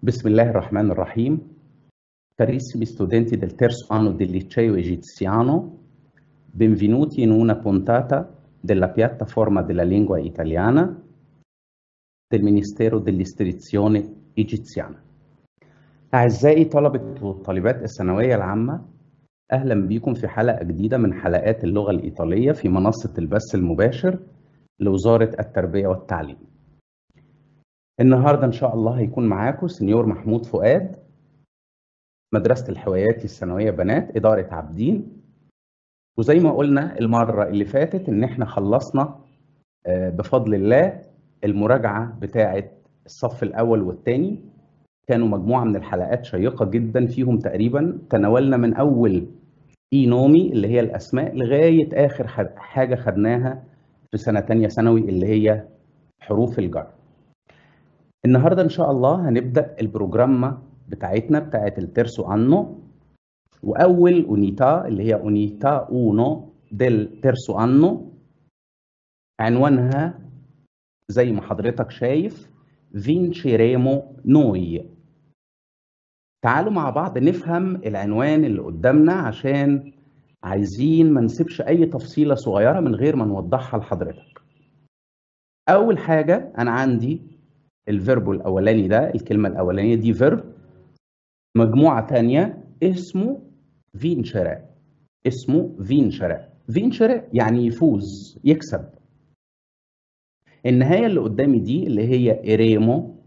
Bismillah Bismillahirrahmanir Rahim. Carissimi studenti del terzo anno del liceo egiziano, benvenuti in una puntata della piattaforma della lingua italiana del Ministero dell'Istruzione egiziana. أعزائي طلبة وطالبات الثانوية العامة أهلا بكم في حلقة جديدة من حلقات اللغة الإيطالية في منصة البث المباشر لوزارة التربية والتعليم النهاردة إن شاء الله هيكون معاكم سنيور محمود فؤاد مدرسة الحوايات الثانوية بنات إدارة عابدين وزي ما قلنا المرة اللي فاتت إن إحنا خلصنا بفضل الله المراجعة بتاعة الصف الأول والثاني كانوا مجموعة من الحلقات شيقة جدا فيهم تقريبا تناولنا من أول إينومي اللي هي الأسماء لغاية آخر حاجة خدناها في سنة تانية ثانوي اللي هي حروف الجر النهاردة إن شاء الله هنبدأ البروجرامة بتاعتنا بتاعت الترسو أنو وأول أونيتا اللي هي أونيتا أونو ديل ترسو أنو عنوانها زي ما حضرتك شايف فينشيريمو نوي تعالوا مع بعض نفهم العنوان اللي قدامنا عشان عايزين ما نسيبش اي تفصيله صغيره من غير ما نوضحها لحضرتك اول حاجه انا عندي الفيربو الاولاني ده الكلمه الاولانيه دي فيرب مجموعه تانية اسمه فينشرا اسمه فينشرا فينشرا يعني يفوز يكسب النهايه اللي قدامي دي اللي هي إيريمو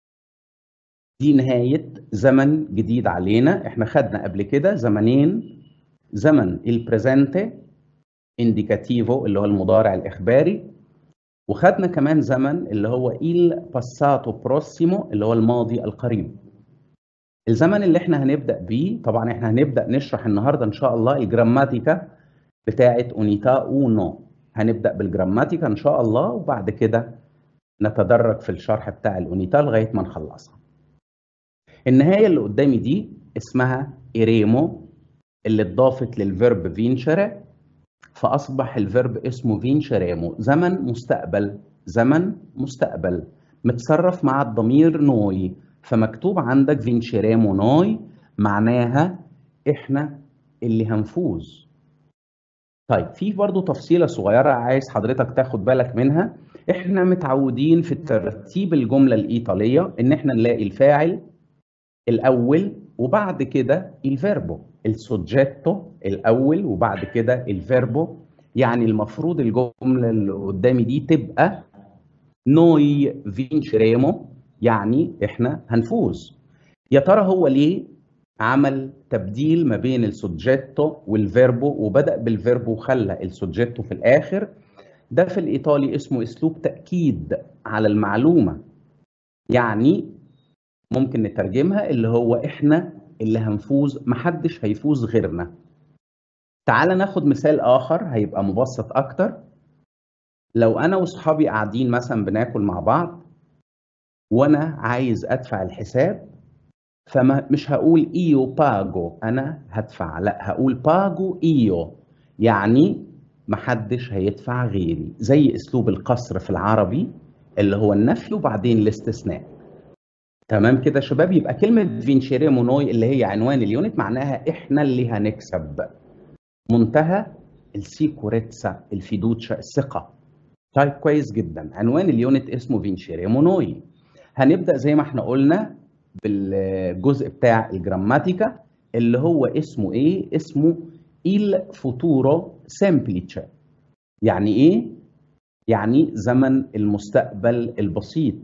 دي نهايه زمن جديد علينا احنا خدنا قبل كده زمنين زمن البريزنتي انديكاتيفو اللي هو المضارع الاخباري وخدنا كمان زمن اللي هو il passato prossimo اللي هو الماضي القريب الزمن اللي احنا هنبدا بيه طبعا احنا هنبدا نشرح النهارده ان شاء الله الجراماتيكا بتاعه اونيتا اونو هنبدا بالجراماتيكا ان شاء الله وبعد كده نتدرج في الشرح بتاع الاونيتا لغايه ما نخلصها النهايه اللي قدامي دي اسمها إيريمو اللي اتضافت للفيرب فينشرا فاصبح الفيرب اسمه فينشريمو زمن مستقبل زمن مستقبل متصرف مع الضمير نوي فمكتوب عندك فينشريمو نوي معناها احنا اللي هنفوز طيب في برضو تفصيلة صغيرة عايز حضرتك تاخد بالك منها احنا متعودين في ترتيب الجملة الإيطالية ان احنا نلاقي الفاعل الأول وبعد كده الفيربو السوجيتو الاول وبعد كده الفيربو يعني المفروض الجمله اللي قدامي دي تبقى نوي فينشريمو يعني احنا هنفوز يا ترى هو ليه عمل تبديل ما بين السوجيتو والفيربو وبدا بالفيربو وخلى السوجيتو في الاخر ده في الايطالي اسمه اسلوب تاكيد على المعلومه يعني ممكن نترجمها اللي هو احنا اللي هنفوز محدش هيفوز غيرنا تعال ناخد مثال اخر هيبقى مبسط اكتر لو انا وصحابي قاعدين مثلا بناكل مع بعض وانا عايز ادفع الحساب فمش هقول ايو باجو انا هدفع لا هقول باجو ايو يعني محدش هيدفع غيري زي اسلوب القصر في العربي اللي هو النفي وبعدين الاستثناء تمام كده يا شباب يبقى كلمة فينشيريمو نوي اللي هي عنوان اليونت معناها احنا اللي هنكسب منتهى السيكوريتسا الفيدوتشا الثقة طيب كويس جدا عنوان اليونت اسمه فينشيريمو نوي هنبدأ زي ما احنا قلنا بالجزء بتاع الجراماتيكا اللي هو اسمه ايه اسمه il futuro semplice يعني ايه يعني زمن المستقبل البسيط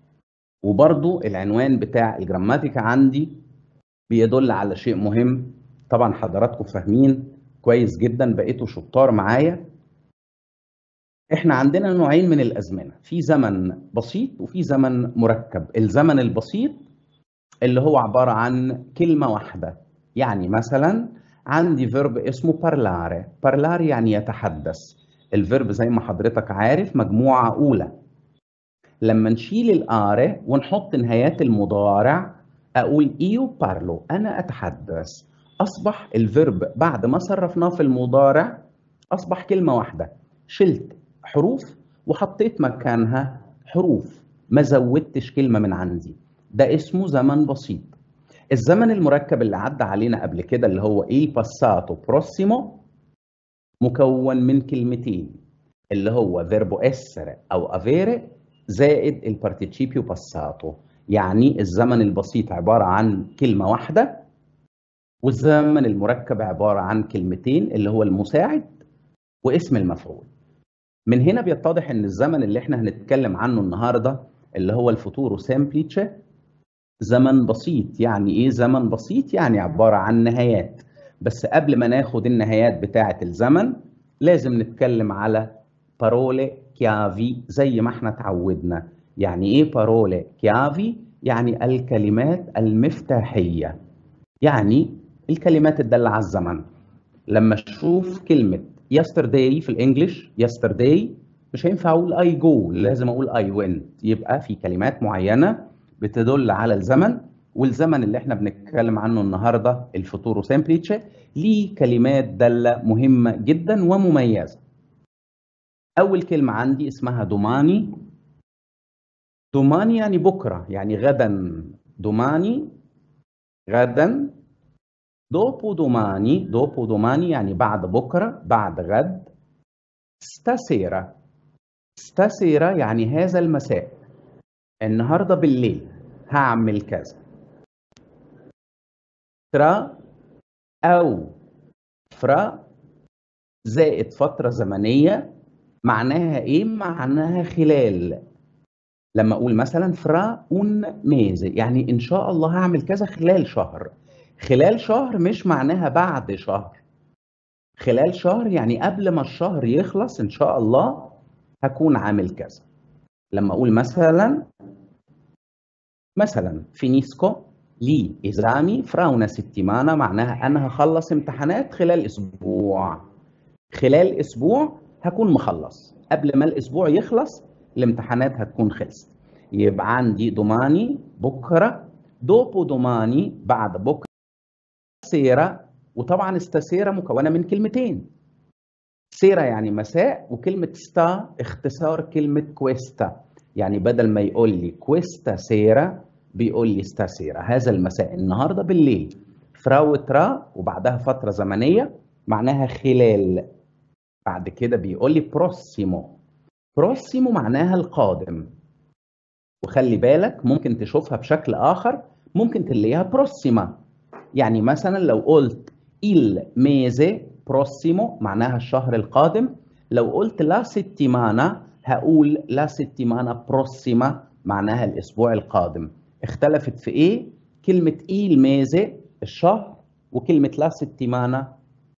وبرضو العنوان بتاع الجراماتيكا عندي بيدل على شيء مهم طبعا حضراتكم فاهمين كويس جدا بقيتوا شطار معايا احنا عندنا نوعين من الازمنه في زمن بسيط وفي زمن مركب الزمن البسيط اللي هو عباره عن كلمه واحده يعني مثلا عندي فيرب اسمه بارلاري بارلاري يعني يتحدث الفيرب زي ما حضرتك عارف مجموعه اولى لما نشيل الآرة ونحط نهايات المضارع أقول إيو بارلو أنا أتحدث أصبح الفيرب بعد ما صرفناه في المضارع أصبح كلمة واحدة شلت حروف وحطيت مكانها حروف ما زودتش كلمة من عندي ده اسمه زمن بسيط الزمن المركب اللي عدى علينا قبل كده اللي هو il passato prossimo مكون من كلمتين اللي هو verbo essere أو avere زائد البارتيشيبيو passato يعني الزمن البسيط عبارة عن كلمة واحدة والزمن المركب عبارة عن كلمتين اللي هو المساعد واسم المفعول من هنا بيتضح ان الزمن اللي احنا هنتكلم عنه النهارده اللي هو الفوتورو سامبليتشه زمن بسيط يعني ايه زمن بسيط يعني عبارة عن نهايات بس قبل ما ناخد النهايات بتاعة الزمن لازم نتكلم على بارولي كيافي زي ما احنا اتعودنا يعني ايه بارولي كيافي يعني الكلمات المفتاحية يعني الكلمات الدالة على الزمن لما اشوف كلمة yesterday في الانجليش yesterday مش هينفع اقول I go لازم اقول I went يبقى في كلمات معينة بتدل على الزمن والزمن اللي احنا بنتكلم عنه النهارده الفوتورو سامبليتشه ليه كلمات دالة مهمة جدا ومميزة أول كلمة عندي اسمها دوماني دوماني يعني بكرة يعني غدا دوماني غدا دوبو دوماني دوبو دوماني يعني بعد بكرة بعد غد ستاسيرا ستاسيرا يعني هذا المساء النهارده بالليل هعمل كذا ترا او فرا زائد فترة زمنية معناها ايه؟ معناها خلال لما اقول مثلا فرا اون ميزي يعني ان شاء الله هعمل كذا خلال شهر خلال شهر مش معناها بعد شهر خلال شهر يعني قبل ما الشهر يخلص ان شاء الله هكون عامل كذا لما اقول مثلا مثلا فينيسكو لي إزامي فراونا ستيمانا معناها أنا هخلص امتحانات خلال أسبوع خلال أسبوع هكون مخلص قبل ما الأسبوع يخلص الامتحانات هتكون خلصت يبقى عندي دوماني بكرة دوبو دوماني بعد بكرة سيرة وطبعا استسيرة مكونة من كلمتين سيرة يعني مساء وكلمة ستا اختصار كلمة كويستا يعني بدل ما يقول لي كويستا سيرة بيقول لي ستاسيرا هذا المساء النهارده بالليل فراو ترا وبعدها فتره زمنيه معناها خلال بعد كده بيقول لي بروسيمو بروسيمو معناها القادم وخلي بالك ممكن تشوفها بشكل اخر ممكن تلاقيها بروسيما يعني مثلا لو قلت il mese prossimo معناها الشهر القادم لو قلت لا settimana هقول لا settimana prossima معناها الاسبوع القادم اختلفت في ايه؟ كلمة ايه الميزة الشهر وكلمة لا ستيمانا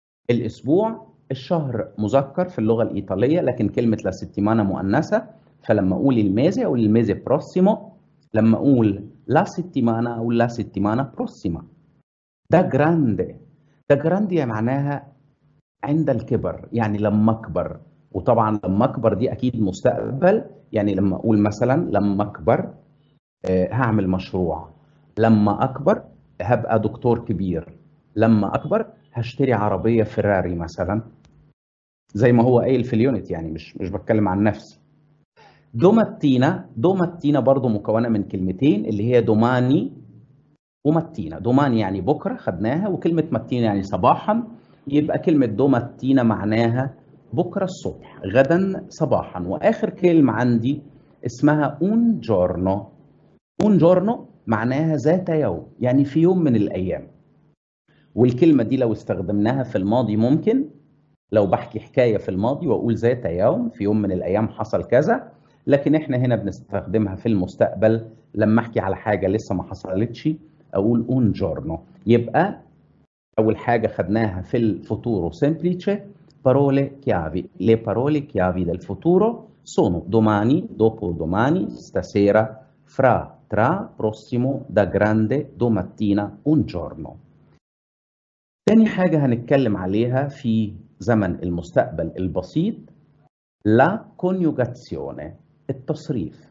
الاسبوع الشهر مذكر في اللغة الإيطالية لكن كلمة لا ستيمانا مؤنثة فلما أقول الميزة أقول الميزة بروسيمو لما أقول لا ستيمانا أقول لا ستيمانا بروسيما ده جراندي ده جراندي معناها عند الكبر يعني لما أكبر وطبعا لما أكبر دي أكيد مستقبل يعني لما أقول مثلا لما أكبر هعمل مشروع لما اكبر هبقى دكتور كبير لما اكبر هشتري عربيه فيراري مثلا زي ما هو قايل في اليونت يعني مش مش بتكلم عن نفسي دوماتينا دوماتينا برضو مكونه من كلمتين اللي هي دوماني وماتينا دوماني يعني بكره خدناها وكلمه ماتينا يعني صباحا يبقى كلمه دوماتينا معناها بكره الصبح غدا صباحا واخر كلمه عندي اسمها اون جورنو un giorno معناها ذات يوم يعني في يوم من الأيام والكلمة دي لو استخدمناها في الماضي ممكن لو بحكي حكاية في الماضي وأقول ذات يوم في يوم من الأيام حصل كذا لكن احنا هنا بنستخدمها في المستقبل لما احكي على حاجة لسه ما حصلتش أقول un giorno يبقى أول حاجة خدناها في الفوتورو semplice parole chiavi le parole chiavi del futuro sono domani dopodomani stasera fra tra prossimo da grande domattina un giorno تاني حاجة هنتكلم عليها في زمن المستقبل البسيط لا coniugazione التصريف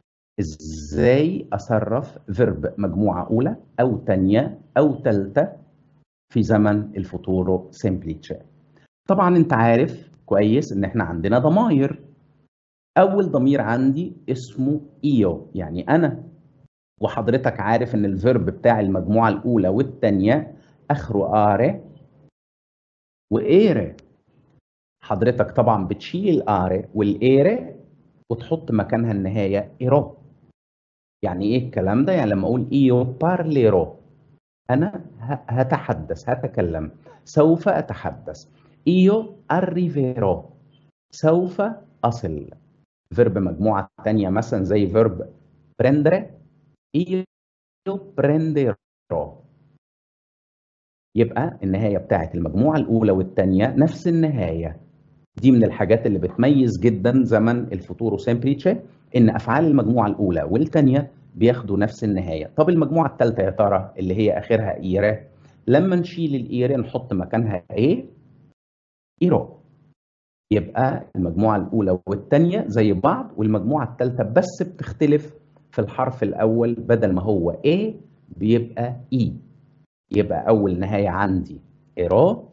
ازاي اصرف فيرب مجموعة اولى او تانية او تالتة في زمن الفوتورو سيمبليتشي طبعا انت عارف كويس ان احنا عندنا ضماير اول ضمير عندي اسمه ايو يعني انا وحضرتك عارف ان الفيرب بتاع المجموعة الأولى والتانية آخره آري وإيري حضرتك طبعا بتشيل الآري والإيري وتحط مكانها النهاية إيرو يعني إيه الكلام ده؟ يعني لما أقول إيو بارليرو أنا هتحدث هتكلم سوف أتحدث إيو أريفيرو سوف أصل فيرب مجموعة تانية مثلا زي فيرب prendere io prenderò يبقى النهاية بتاعت المجموعة الأولى والثانية نفس النهاية دي من الحاجات اللي بتميز جدا زمن الفوتورو سيمبليتشي إن أفعال المجموعة الأولى والثانية بياخدوا نفس النهاية طب المجموعة الثالثة يا ترى اللي هي آخرها إيرة لما نشيل الإيرة نحط مكانها إيه إيرو يبقى المجموعة الأولى والثانية زي بعض والمجموعة الثالثة بس بتختلف في الحرف الأول بدل ما هو A بيبقى E يبقى أول نهاية عندي إيرو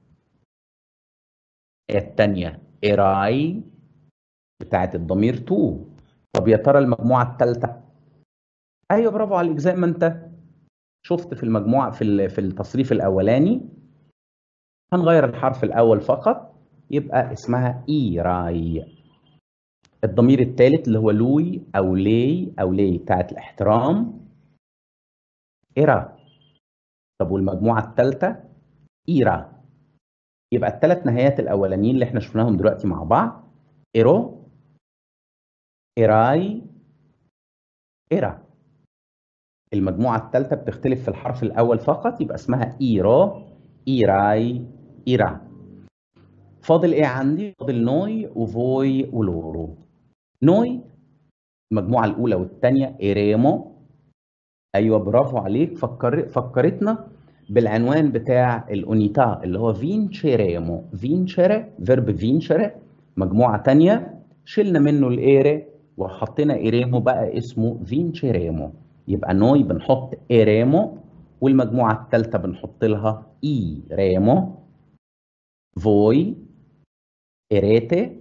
الثانية إيراي بتاعت الضمير تو طب يا ترى المجموعة الثالثة أيوه برافو عليك زي ما أنت شفت في المجموعة في في التصريف الأولاني هنغير الحرف الأول فقط يبقى اسمها إيراي الضمير الثالث اللي هو لوي أو لي أو لي بتاعت الاحترام إيرا طب والمجموعة الثالثة إيرا يبقى الثلاث نهايات الأولانيين اللي احنا شفناهم دلوقتي مع بعض إيرو إيراي إيرا المجموعة الثالثة بتختلف في الحرف الأول فقط يبقى اسمها إيرو إيراي إيرا فاضل إيه عندي؟ فاضل نوي وفوي ولورو نوي المجموعة الأولى والثانية إيريمو أيوه برافو عليك فكر فكرتنا بالعنوان بتاع الأونيتا اللي هو فينشيريمو فينشيري فيرب فينشيري مجموعة تانية شلنا منه الإيري وحطينا إيريمو بقى اسمه فينشيريمو يبقى نوي بنحط إيريمو والمجموعة الثالثة بنحط لها إي ريمو فوي إيريتي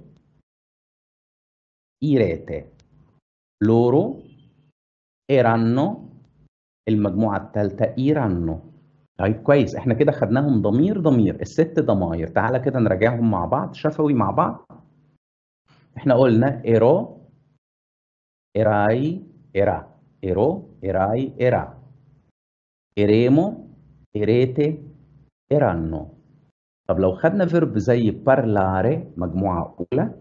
إيريتي لورو إيرانو المجموعة الثالثة إيرانو طيب كويس احنا كده خدناهم ضمير ضمير الست ضماير تعالى كده نراجعهم مع بعض شفوي مع بعض احنا قلنا إيرو إيراي إيرا إيرو إيراي إيرا إيريمو إيريتي إيرانو طب لو خدنا فيرب زي بارلاري مجموعة أولى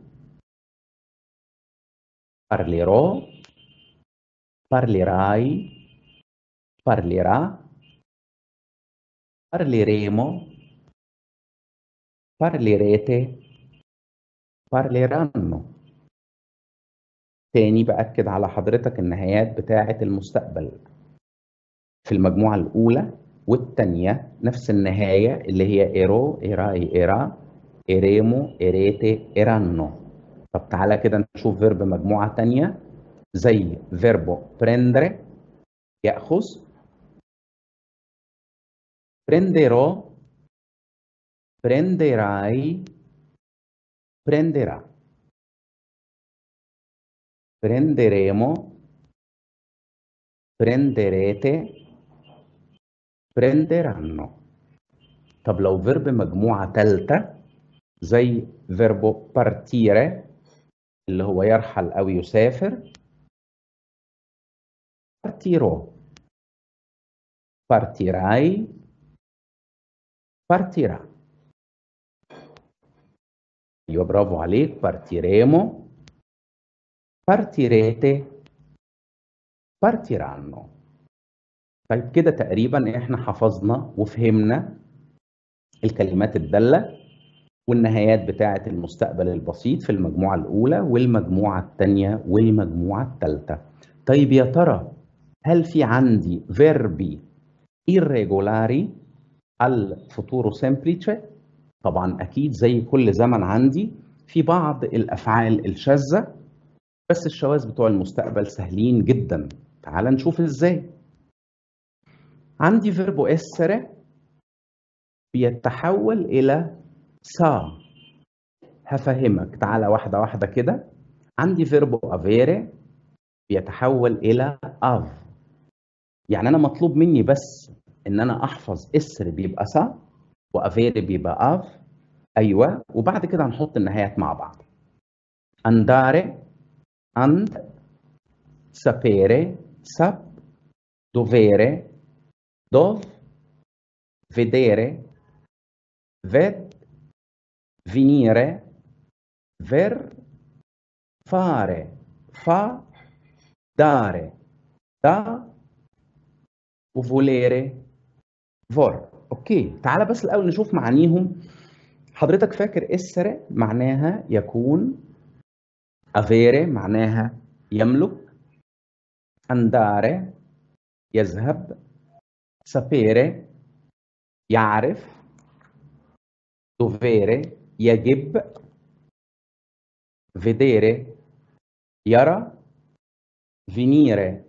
parlerò parlerai parlerà parleremo parlerete parleranno تاني بأكد على حضرتك النهايات بتاعة المستقبل في المجموعة الأولى والتانية نفس النهاية اللي هي إيرو إيراي إيرا إيريمو إيريتي إيرانو طب تعالى كده نشوف فيرب مجموعة تانية زي فيربو prendere يأخذ prenderò prenderai prenderà prenderemo prenderete prenderanno طب لو فيرب مجموعة تالتة زي فيربو partire اللي هو يرحل أو يسافر partirò partirai partirà ايوه برافو عليك partiremo partirete partiranno طيب كده تقريبا احنا حفظنا وفهمنا الكلمات الدالة والنهايات بتاعة المستقبل البسيط في المجموعة الأولى والمجموعة الثانية والمجموعة الثالثة طيب يا ترى هل في عندي فيربي irregolari al futuro semplice طبعا أكيد زي كل زمن عندي في بعض الأفعال الشاذة بس الشواذ بتوع المستقبل سهلين جدا تعال نشوف ازاي عندي فيربو essere بيتحول إلى سا هفهمك تعالى واحدة واحدة كده عندي فيربو avere بيتحول إلى أف يعني انا مطلوب مني بس ان انا احفظ اسر بيبقى سا وافيري بيبقى اف ايوه وبعد كده هنحط النهايات مع بعض andare and sapere sap dovere dov vedere ved venire ver fare fa dare da وفوليري فور اوكي تعال بس الاول نشوف معانيهم حضرتك فاكر اسر معناها يكون افيري معناها يملك انداري يذهب سابيري يعرف دوفيري يجب vedere يرى venire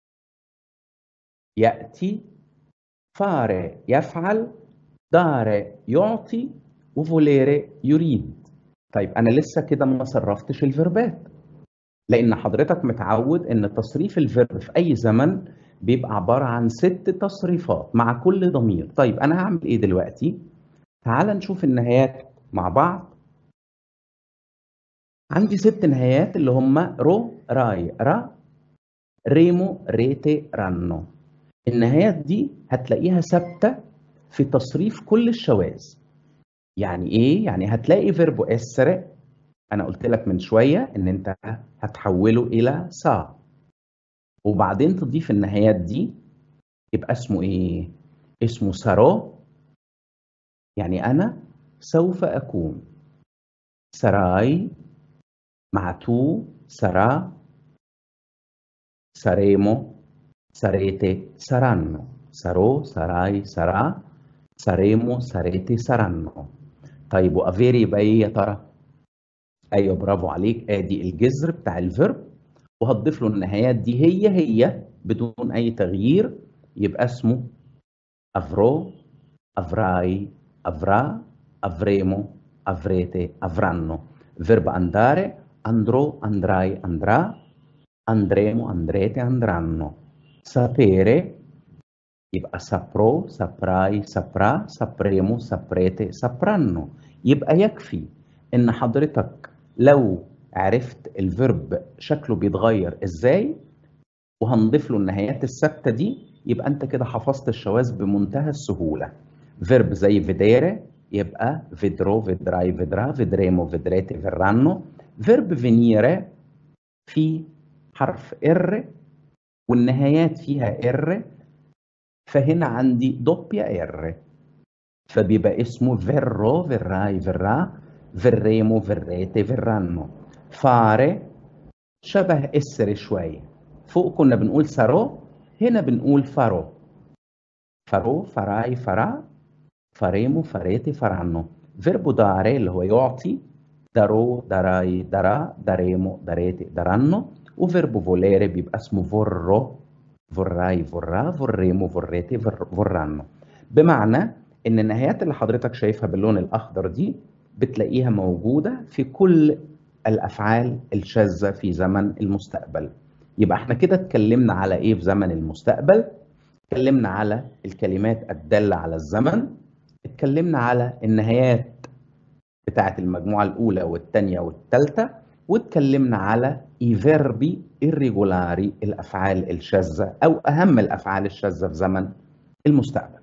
يأتي fare يفعل dare يعطي وفوليري يريد طيب أنا لسه كده ما صرفتش الفيربات لأن حضرتك متعود إن تصريف الفيرب في أي زمن بيبقى عبارة عن ست تصريفات مع كل ضمير طيب أنا هعمل إيه دلوقتي؟ تعال نشوف النهايات مع بعض عندي ست نهايات اللي هم رو راي را ريمو ريتي رانو النهايات دي هتلاقيها ثابته في تصريف كل الشواذ يعني ايه يعني هتلاقي فيربو اسر انا قلت لك من شويه ان انت هتحوله الى سا وبعدين تضيف النهايات دي يبقى اسمه ايه اسمه سارو يعني انا سوف اكون سراي مع تو sarà saremo sarete saranno sarò sarai sarà saremo sarete saranno طيب وافيري يبقى ايه يا ترى ايوه برافو عليك ادي الجذر بتاع الفيرب وهتضيف له النهايات دي هي هي بدون اي تغيير يبقى اسمه افرو افراي افرا افريمو افريتي افرانو فيرب andare andrò, andrai, andrà, andremo, andrete, andranno. Sapere يبقى saprò, saprai, saprà, sapremo, saprete, sapranno. يبقى يكفي ان حضرتك لو عرفت الفيرب شكله بيتغير ازاي وهنضيف له النهايات الثابته دي يبقى انت كده حفظت الشواذ بمنتهى السهوله فيرب زي فيديري يبقى فيدرو فيدراي فيدرا فيدريمو فيدريتي فيرانو فيرب فينيري في حرف ار والنهايات فيها ار فهنا عندي دوبيا ار فبيبقى اسمه فيرو فيراي فيرا فيريمو فيريتي فيرانو فاري شبه اسر شويه فوق كنا بنقول سارو هنا بنقول فارو فارو فراي فرا faremo, farete, faranno. Verbo dare اللي هو يعطي darò, darai, darà, daremo, darete, daranno وفيربو volere بيبقى اسمه vorrò, vorrai, vorrà, vorremo, vorrete, vorranno بمعنى ان النهايات اللي حضرتك شايفها باللون الاخضر دي بتلاقيها موجودة في كل الافعال الشاذة في زمن المستقبل يبقى احنا كده اتكلمنا على ايه في زمن المستقبل اتكلمنا على الكلمات الدالة على الزمن اتكلمنا على النهايات بتاعة المجموعة الأولى والثانية والثالثة واتكلمنا على إيفيربي irregolari الأفعال الشاذة أو أهم الأفعال الشاذة في زمن المستقبل.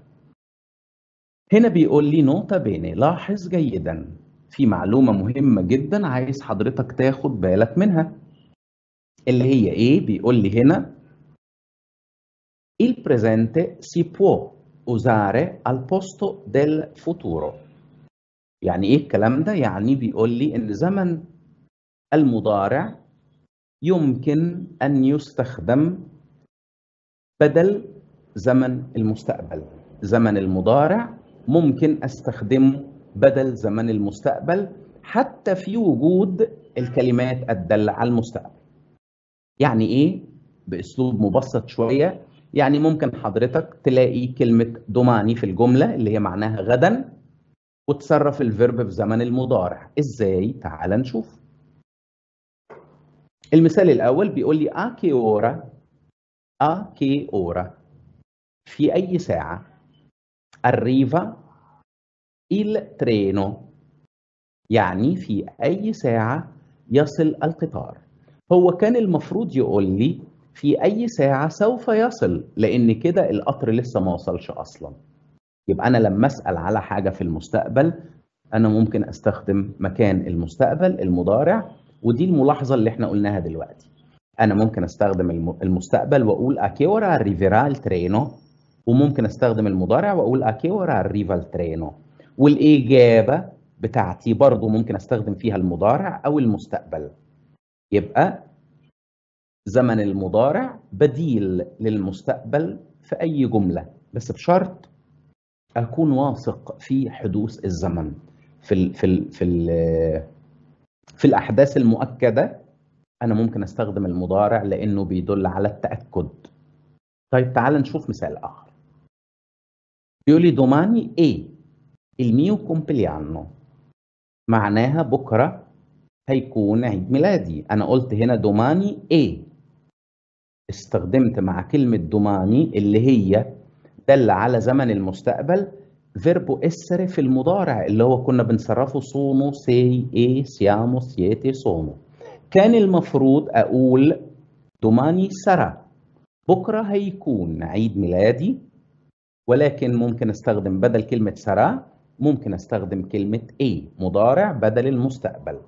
هنا بيقول لي نوتا بيني لاحظ جيدا في معلومة مهمة جدا عايز حضرتك تاخد بالك منها اللي هي إيه؟ بيقول لي هنا il presente si può usare al posto del futuro يعني ايه الكلام ده يعني بيقول لي ان زمن المضارع يمكن ان يستخدم بدل زمن المستقبل زمن المضارع ممكن استخدمه بدل زمن المستقبل حتى في وجود الكلمات الدالة على المستقبل يعني ايه باسلوب مبسط شويه يعني ممكن حضرتك تلاقي كلمة دوماني في الجملة اللي هي معناها غدا وتصرف الفيرب في زمن المضارع ازاي تعال نشوف المثال الأول بيقول لي a che ora a che ora في أي ساعة arriva il treno يعني في أي ساعة يصل القطار هو كان المفروض يقول لي في أي ساعة سوف يصل لأن كده القطر لسه ما وصلش أصلا يبقى أنا لما أسأل على حاجة في المستقبل أنا ممكن أستخدم مكان المستقبل المضارع ودي الملاحظة اللي احنا قلناها دلوقتي أنا ممكن أستخدم المستقبل وأقول أكيورا arriverà il treno وممكن أستخدم المضارع وأقول أكيورا arriva il treno والإجابة بتاعتي برضو ممكن أستخدم فيها المضارع أو المستقبل يبقى زمن المضارع بديل للمستقبل في أي جملة بس بشرط أكون واثق في حدوث الزمن في ال في ال في ال في الأحداث المؤكدة أنا ممكن أستخدم المضارع لأنه بيدل على التأكد طيب تعال نشوف مثال آخر بيقول لي domani è il mio compleanno معناها بكرة هيكون عيد ميلادي أنا قلت هنا domani è استخدمت مع كلمة دوماني اللي هي دل على زمن المستقبل فيربو essere في المضارع اللي هو كنا بنصرفه sono sei e siamo siete sono كان المفروض أقول دوماني سرى بكرة هيكون عيد ميلادي ولكن ممكن استخدم بدل كلمة سرى ممكن استخدم كلمة ايه مضارع بدل المستقبل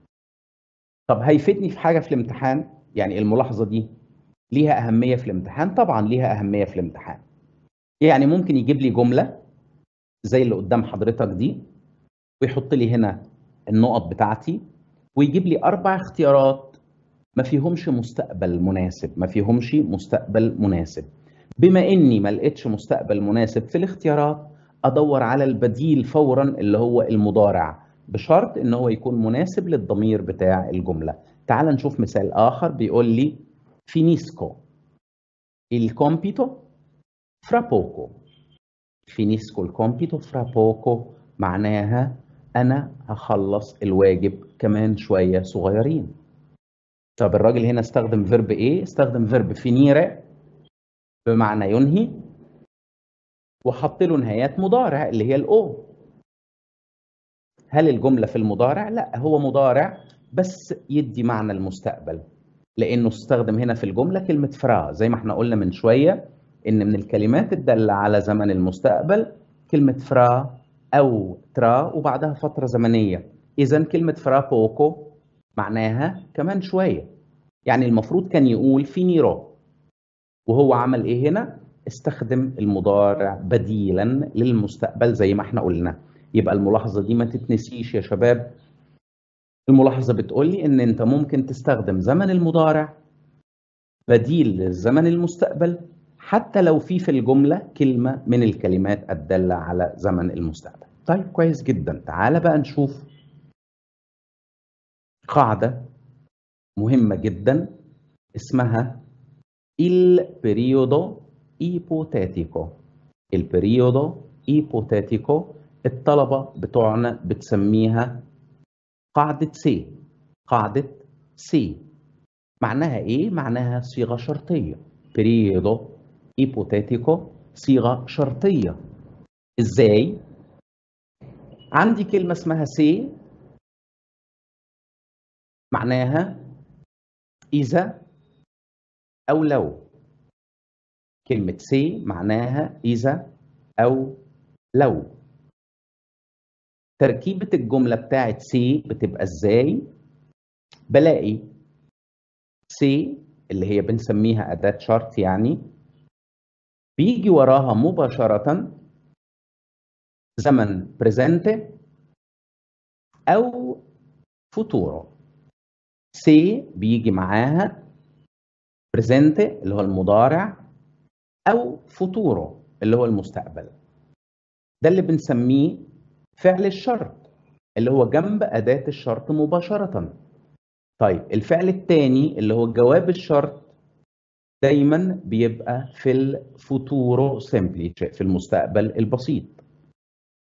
طب هيفيدني في حاجة في الامتحان يعني الملاحظة دي ليها أهمية في الامتحان طبعا ليها أهمية في الامتحان يعني ممكن يجيب لي جملة زي اللي قدام حضرتك دي ويحط لي هنا النقط بتاعتي ويجيب لي أربع اختيارات ما فيهمش مستقبل مناسب ما فيهمش مستقبل مناسب بما إني ما لقيتش مستقبل مناسب في الاختيارات أدور على البديل فورا اللي هو المضارع بشرط إن هو يكون مناسب للضمير بتاع الجملة تعال نشوف مثال آخر بيقول لي finisco il compito fra poco finisco il compito fra poco معناها أنا هخلص الواجب كمان شوية صغيرين طب الراجل هنا استخدم فيرب إيه؟ استخدم فيرب فينيرة بمعنى ينهي وحط له نهايات مضارع اللي هي الأو هل الجملة في المضارع؟ لا هو مضارع بس يدي معنى المستقبل لانه استخدم هنا في الجمله كلمه فرا زي ما احنا قلنا من شويه ان من الكلمات الداله على زمن المستقبل كلمه فرا او ترا وبعدها فتره زمنيه اذا كلمه فرا بوكو معناها كمان شويه يعني المفروض كان يقول فينيرو وهو عمل ايه هنا استخدم المضارع بديلا للمستقبل زي ما احنا قلنا يبقى الملاحظه دي ما تتنسيش يا شباب الملاحظة بتقول لي إن أنت ممكن تستخدم زمن المضارع بديل للزمن المستقبل حتى لو في في الجملة كلمة من الكلمات الدالة على زمن المستقبل. طيب كويس جدا، تعال بقى نشوف قاعدة مهمة جدا اسمها il periodo ipotetico. il periodo ipotetico الطلبة بتوعنا بتسميها قاعدة سي قاعدة سي معناها ايه؟ معناها صيغة شرطية بريودو ايبوتيتيكو صيغة شرطية ازاي؟ عندي كلمة اسمها سي معناها إذا أو لو كلمة سي معناها إذا أو لو تركيبة الجملة بتاعت سي بتبقى ازاي؟ بلاقي سي اللي هي بنسميها أداة شرط يعني بيجي وراها مباشرة زمن بريزنت أو فوتورو سي بيجي معاها بريزنت اللي هو المضارع أو فوتورو اللي هو المستقبل ده اللي بنسميه فعل الشرط اللي هو جنب أداة الشرط مباشرة طيب الفعل الثاني اللي هو جواب الشرط دايما بيبقى في الفوتورو سيمبلي في المستقبل البسيط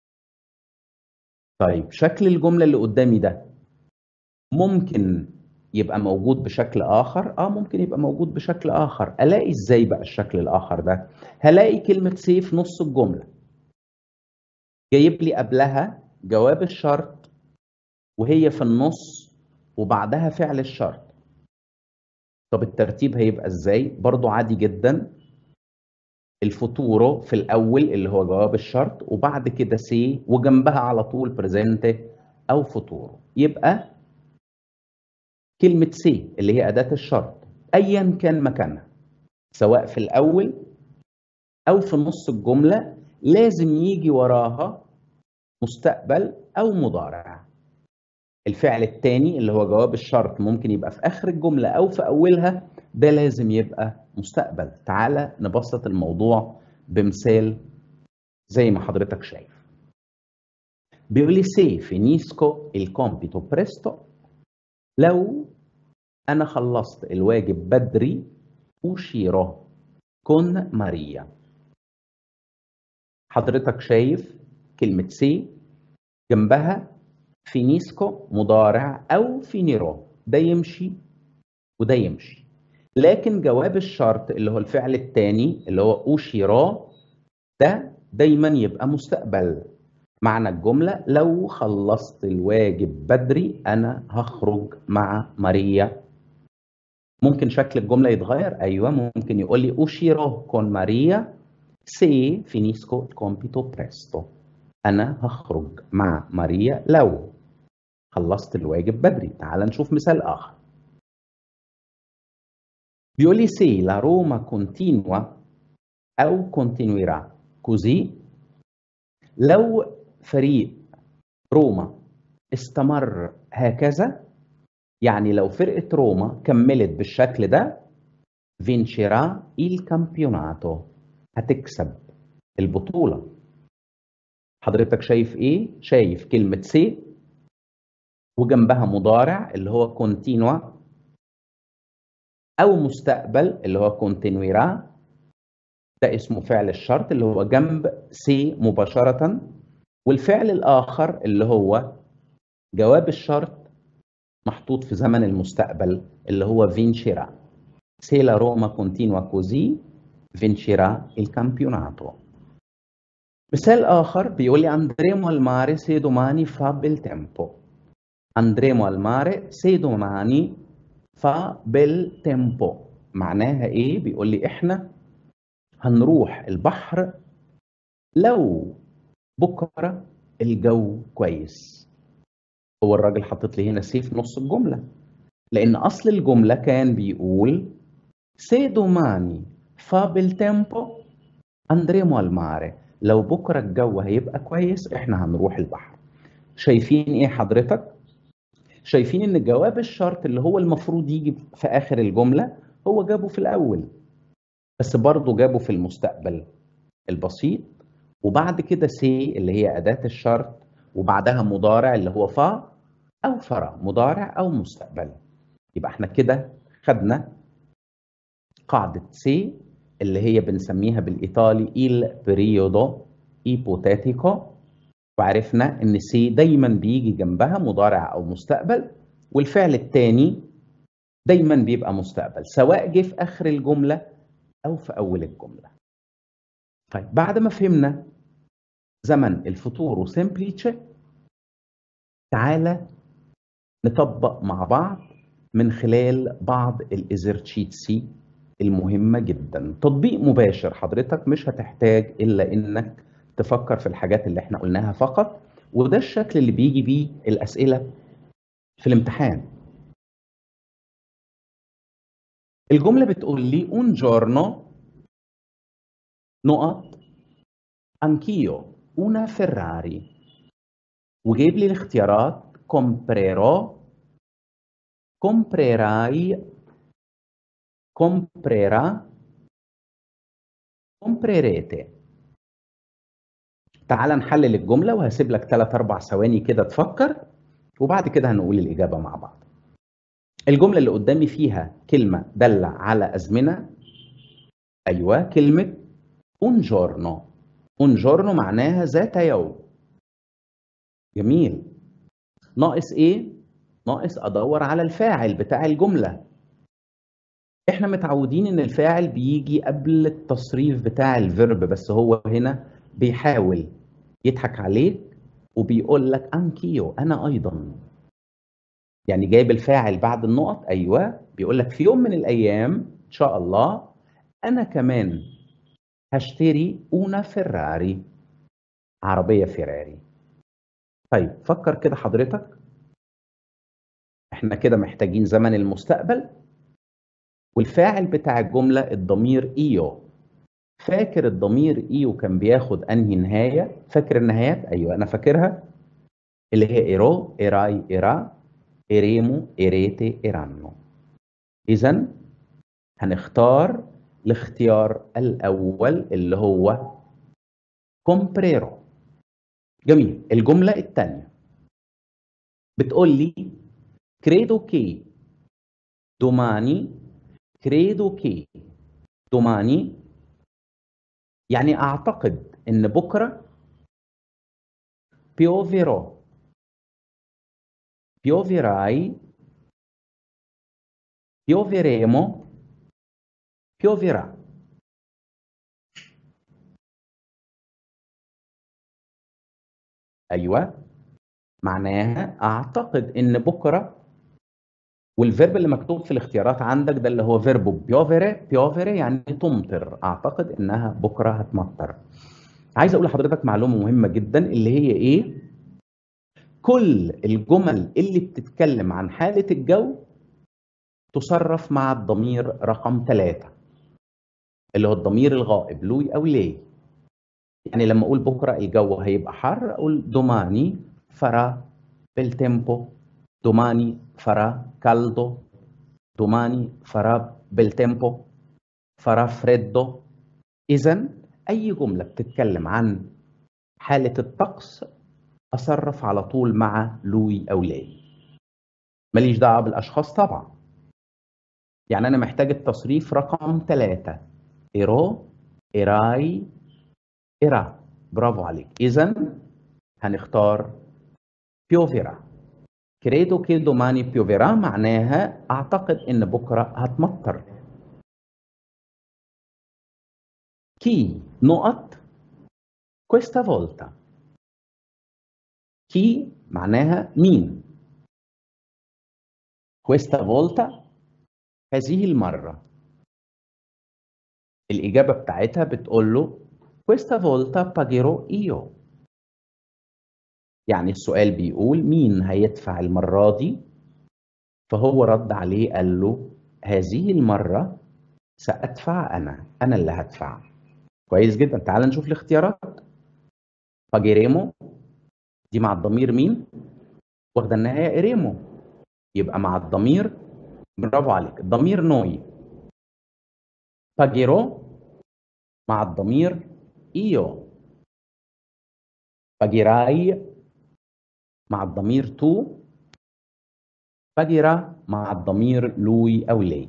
طيب شكل الجملة اللي قدامي ده ممكن يبقى موجود بشكل اخر اه ممكن يبقى موجود بشكل اخر الاقي ازاي بقى الشكل الاخر ده هلاقي كلمه سي في نص الجمله جايب لي قبلها جواب الشرط وهي في النص وبعدها فعل الشرط طب الترتيب هيبقى ازاي برضو عادي جدا الفوتورو في الاول اللي هو جواب الشرط وبعد كده سي وجنبها على طول بريزنت او فوتورو يبقى كلمة سي اللي هي أداة الشرط أيا كان مكانها سواء في الأول أو في نص الجملة لازم يجي وراها مستقبل أو مضارع الفعل الثاني اللي هو جواب الشرط ممكن يبقى في آخر الجملة أو في أولها ده لازم يبقى مستقبل تعالى نبسط الموضوع بمثال زي ما حضرتك شايف بيقول لي سي finisco il compito presto لو أنا خلصت الواجب بدري أشيره كن ماريا حضرتك شايف كلمة سي جنبها فينيسكو مضارع أو فينيرو ده يمشي وده يمشي لكن جواب الشرط اللي هو الفعل الثاني اللي هو أوشيرا ده دايما يبقى مستقبل معنى الجملة لو خلصت الواجب بدري أنا هخرج مع ماريا ممكن شكل الجملة يتغير أيوة ممكن يقول لي أشيرو كون ماريا سي فينيسكو الكومبيتو بريستو أنا هخرج مع ماريا لو خلصت الواجب بدري تعال نشوف مثال آخر بيقول لي سي لا روما كونتينوا أو كونتينويرا كوزي لو فريق روما استمر هكذا يعني لو فرقة روما كملت بالشكل ده فينشيرا il campionato هتكسب البطولة حضرتك شايف ايه؟ شايف كلمة سي وجنبها مضارع اللي هو كونتينوا أو مستقبل اللي هو كونتينويرا ده اسمه فعل الشرط اللي هو جنب سي مباشرة والفعل الآخر اللي هو جواب الشرط محطوط في زمن المستقبل اللي هو فينشيرا Se la Roma continua così vincerà il campionato. مثال آخر بيقول لي andremo al mare se domani fa bel tempo. andremo al mare se domani fa bel tempo. معناها إيه؟ بيقول لي إحنا هنروح البحر لو بكرة الجو كويس. هو الراجل حاطط لي هنا سي في نص الجملة. لأن أصل الجملة كان بيقول Se domani fa bel tempo andremo al mare. لو بكرة الجو هيبقى كويس احنا هنروح البحر. شايفين ايه حضرتك؟ شايفين ان جواب الشرط اللي هو المفروض يجي في اخر الجملة هو جابه في الاول. بس برضه جابه في المستقبل البسيط وبعد كده سي اللي هي أداة الشرط وبعدها مضارع اللي هو فا أو فرا مضارع أو مستقبل. يبقى احنا كده خدنا قاعدة سي اللي هي بنسميها بالإيطالي il periodo ipotetico وعرفنا إن سي دايما بيجي جنبها مضارع أو مستقبل والفعل الثاني دايما بيبقى مستقبل سواء جه في آخر الجملة أو في أول الجملة. طيب بعد ما فهمنا زمن الفوتورو سيمبليتشي تعالى نطبق مع بعض من خلال بعض الإزرتشيتسي المهمة جدا تطبيق مباشر حضرتك مش هتحتاج إلا إنك تفكر في الحاجات اللي احنا قلناها فقط وده الشكل اللي بيجي بيه الأسئلة في الامتحان الجملة بتقول لي un giorno نقط anch'io una Ferrari وجايب لي الاختيارات comprerò comprerai comprerà comprerete تعال نحلل الجملة وهسيب لك 3 4 ثواني كده تفكر وبعد كده هنقول الإجابة مع بعض. الجملة اللي قدامي فيها كلمة دالة على أزمنة أيوه كلمة un giorno un giorno معناها ذات يوم. جميل. ناقص إيه؟ ناقص ادور على الفاعل بتاع الجمله احنا متعودين ان الفاعل بيجي قبل التصريف بتاع الفيرب بس هو هنا بيحاول يضحك عليك وبيقول لك انكيو انا ايضا يعني جايب الفاعل بعد النقط ايوه بيقول لك في يوم من الايام ان شاء الله انا كمان هشتري اونا فيراري عربيه فيراري طيب فكر كده حضرتك احنا كده محتاجين زمن المستقبل والفاعل بتاع الجمله الضمير ايو فاكر الضمير ايو كان بياخد انهي نهايه فاكر النهايات ايوه انا فاكرها اللي هي ايرو ايراي ايرا ايريمو ايريتي ايرانو اذا هنختار الاختيار الاول اللي هو كومبريرو جميل الجمله الثانيه بتقول لي credo che domani credo che domani يعني اعتقد ان بكره pioverò pioverai pioveremo pioverà ايوه معناها اعتقد ان بكره والفيرب اللي مكتوب في الاختيارات عندك ده اللي هو فيربو بيوفيري بيوفيري يعني تمطر اعتقد انها بكره هتمطر عايز اقول لحضرتك معلومه مهمه جدا اللي هي ايه كل الجمل اللي بتتكلم عن حاله الجو تصرف مع الضمير رقم ثلاثة اللي هو الضمير الغائب لوي او ليه يعني لما اقول بكره الجو هيبقى حر اقول دوماني فرا بالتيمبو domani farà caldo, domani farà bel tempo, farà freddo. إذا أي جملة بتتكلم عن حالة الطقس أصرف على طول مع لوي أو لاي. ماليش دعوة بالأشخاص طبعا. يعني أنا محتاج التصريف رقم ثلاثة. إيرو، إيراي، إيرا. برافو عليك. إذا هنختار بيوفيرا. كريدو كي دوماني بيوفيرا معناها اعتقد ان بكره هتمطر كي نقط كويستا فولتا كي معناها مين كويستا فولتا هذه المره الاجابه بتاعتها بتقول له كويستا فولتا باجيرو ايو يعني السؤال بيقول مين هيدفع المرة دي فهو رد عليه قال له هذه المرة سأدفع أنا أنا اللي هدفع كويس جدا تعال نشوف الاختيارات باجيريمو دي مع الضمير مين واخدة النهاية إيريمو يبقى مع الضمير برافو عليك الضمير نوي باجيرو مع الضمير إيو باجيراي مع الضمير تو باجيرا مع الضمير لوي أو لي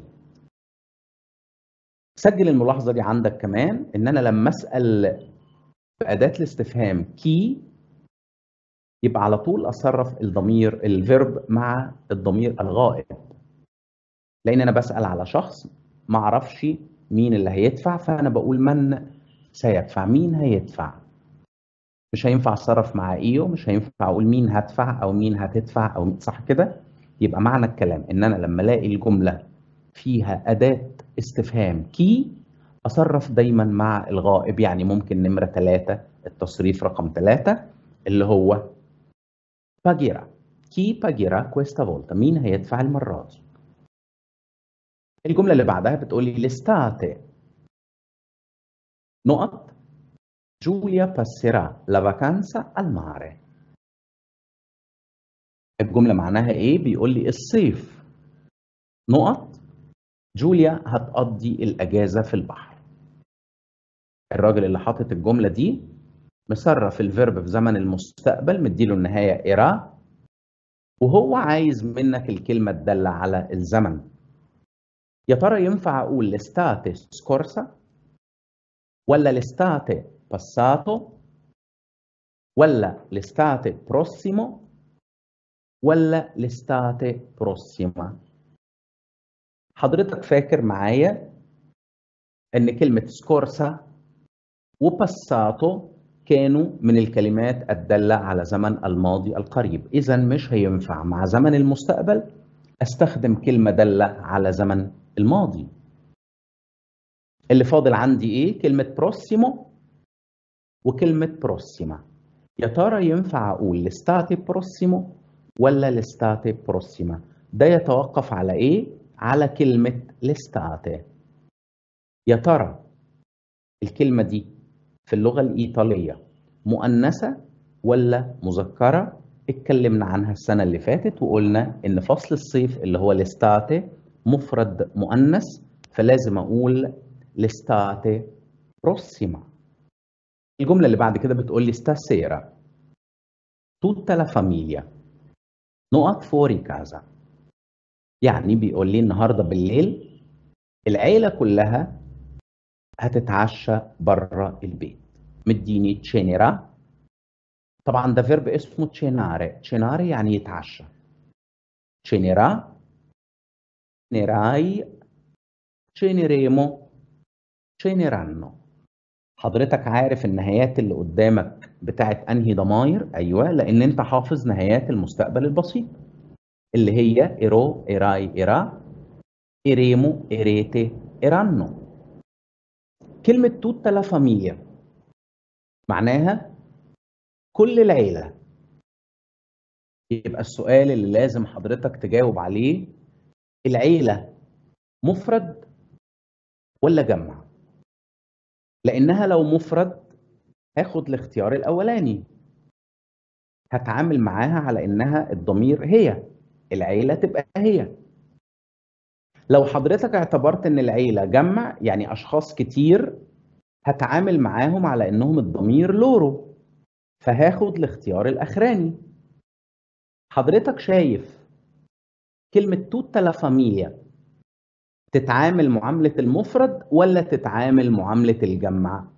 سجل الملاحظة دي عندك كمان إن أنا لما أسأل بأداة الاستفهام كي يبقى على طول أصرف الضمير الفيرب مع الضمير الغائب لأن أنا بسأل على شخص ما أعرفش مين اللي هيدفع فأنا بقول من سيدفع مين هيدفع مش هينفع اتصرف مع ايو مش هينفع اقول مين هدفع او مين هتدفع او مين صح كده يبقى معنى الكلام ان انا لما الاقي الجمله فيها اداه استفهام كي اصرف دايما مع الغائب يعني ممكن نمره ثلاثة التصريف رقم ثلاثة اللي هو باجيرا كي باجيرا كويستا فولتا مين هيدفع المره دي الجمله اللي بعدها بتقول لي لستاتي نقط Giulia passerà la vacanza al mare. الجملة معناها إيه؟ بيقول لي الصيف نقط جوليا هتقضي الأجازة في البحر. الراجل اللي حاطط الجملة دي مصرف الفيرب في زمن المستقبل مديله النهاية إيرا وهو عايز منك الكلمة تدل على الزمن. يا ترى ينفع أقول l'estate scorsa ولا l'estate passato ولا l'estate prossimo ولا l'estate prossima حضرتك فاكر معايا ان كلمة سكورسا وباساتو كانوا من الكلمات الدالة على زمن الماضي القريب إذا مش هينفع مع زمن المستقبل أستخدم كلمة دالة على زمن الماضي اللي فاضل عندي إيه؟ كلمة بروسيمو وكلمة بروسيما يا ترى ينفع أقول لستاتي بروسيمو ولا لستاتي بروسيما ده يتوقف على إيه؟ على كلمة لستاتي يا ترى الكلمة دي في اللغة الإيطالية مؤنثة ولا مذكرة اتكلمنا عنها السنة اللي فاتت وقلنا إن فصل الصيف اللي هو لستاتي مفرد مؤنث فلازم أقول لستاتي بروسيما الجملة اللي بعد كده بتقول لي stasera tutta la famiglia نقط فوري كازا يعني بيقول لي النهارده بالليل العيلة كلها هتتعشى بره البيت مديني تشينيرا طبعا ده فيرب اسمه تشيناري تشيناري يعني يتعشى تشينيرا نيراي تشينيريمو تشينيرانو حضرتك عارف النهايات اللي قدامك بتاعت انهي ضماير ايوه لان انت حافظ نهايات المستقبل البسيط اللي هي ايرو ايراي ايرا ايريمو ايريتي ايرانو كلمة توتا لا فاميليا معناها كل العيلة يبقى السؤال اللي لازم حضرتك تجاوب عليه العيلة مفرد ولا جمع لأنها لو مفرد هاخد الاختيار الأولاني هتعامل معاها على إنها الضمير هي العيلة تبقى هي لو حضرتك اعتبرت ان العيله جمع يعني اشخاص كتير هتعامل معاهم على انهم الضمير لورو فهاخد الاختيار الاخراني حضرتك شايف كلمه توتا لا فاميليا تتعامل معامله المفرد ولا تتعامل معامله الجمع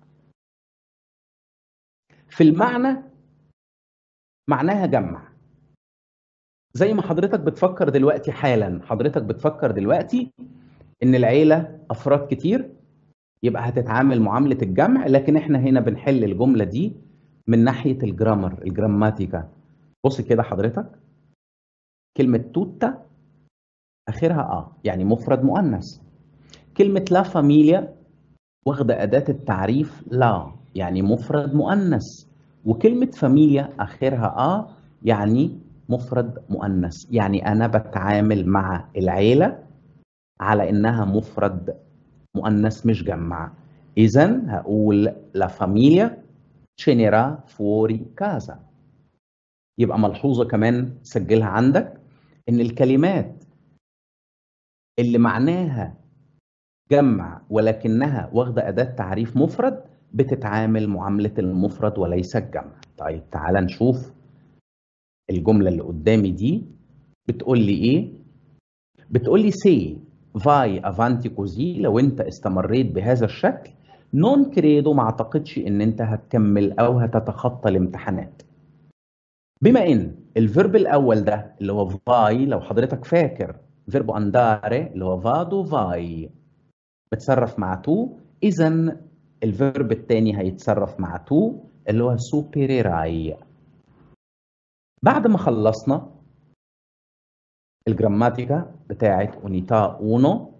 في المعنى معناها جمع زي ما حضرتك بتفكر دلوقتي حالا حضرتك بتفكر دلوقتي ان العيله افراد كتير يبقى هتتعامل معامله الجمع لكن احنا هنا بنحل الجمله دي من ناحيه الجرامر الجراماتيكا بص كده حضرتك كلمه توتا اخرها اه يعني مفرد مؤنث كلمه لا فاميليا واخده اداه التعريف لا يعني مفرد مؤنث وكلمه فاميليا اخرها اه يعني مفرد مؤنث يعني انا بتعامل مع العيله على انها مفرد مؤنث مش جمع اذا هقول لا فاميليا تشينيرا فوري كازا يبقى ملحوظه كمان سجلها عندك ان الكلمات اللي معناها جمع ولكنها واخده اداه تعريف مفرد بتتعامل معامله المفرد وليس الجمع طيب تعال نشوف الجملة اللي قدامي دي بتقول لي ايه؟ بتقول لي سي فاي افانتي كوزي لو انت استمريت بهذا الشكل نون كريدو ما اعتقدش ان انت هتكمل او هتتخطى الامتحانات بما ان الفيرب الاول ده اللي هو فاي لو حضرتك فاكر فيربو انداري اللي هو فادو فاي بتصرف مع تو اذا الفيرب الثاني هيتصرف مع تو اللي هو سوبيريراي بعد ما خلصنا الجراماتيكا بتاعت اونيتا اونو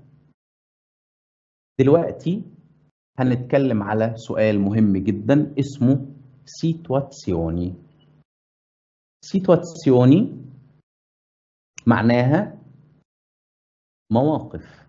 دلوقتي هنتكلم على سؤال مهم جدا اسمه سيتواتسيوني سيتواتسيوني معناها مواقف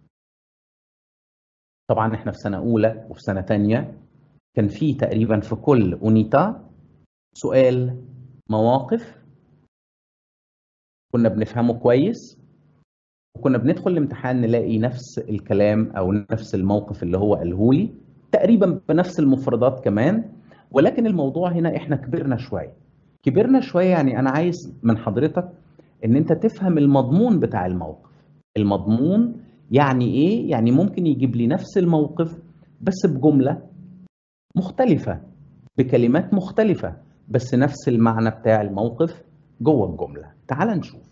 طبعا احنا في سنة أولى وفي سنة تانية كان في تقريبا في كل أونيتا سؤال مواقف كنا بنفهمه كويس وكنا بندخل الامتحان نلاقي نفس الكلام او نفس الموقف اللي هو قاله لي تقريبا بنفس المفردات كمان ولكن الموضوع هنا احنا كبرنا شويه كبرنا شويه يعني انا عايز من حضرتك ان انت تفهم المضمون بتاع الموقف المضمون يعني ايه يعني ممكن يجيب لي نفس الموقف بس بجمله مختلفه بكلمات مختلفه بس نفس المعنى بتاع الموقف جوه الجمله تعال نشوف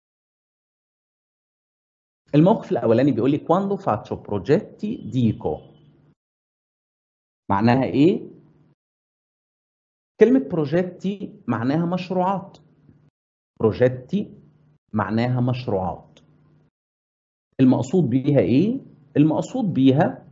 الموقف الاولاني بيقول لي quando faccio progetti dico معناها ايه كلمه بروجيتي معناها مشروعات بروجيتي معناها مشروعات المقصود بيها ايه المقصود بيها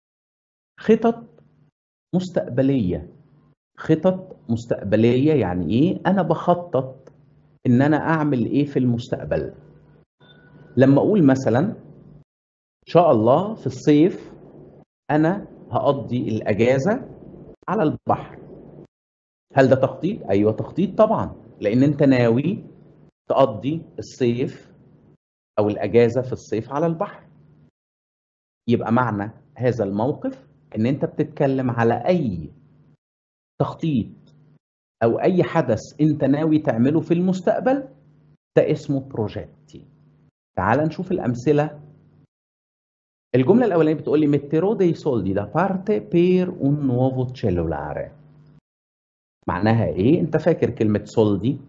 خطط مستقبليه خطط مستقبليه يعني ايه انا بخطط ان انا اعمل ايه في المستقبل لما اقول مثلا ان شاء الله في الصيف انا هقضي الاجازه على البحر هل ده تخطيط ايوه تخطيط طبعا لان انت ناوي تقضي الصيف او الاجازه في الصيف على البحر يبقى معنى هذا الموقف ان انت بتتكلم على اي تخطيط او اي حدث انت ناوي تعمله في المستقبل ده اسمه بروجيتي تعال نشوف الامثله الجمله الاولانيه بتقول لي metterò dei soldi da parte per un nuovo cellulare معناها ايه انت فاكر كلمه soldi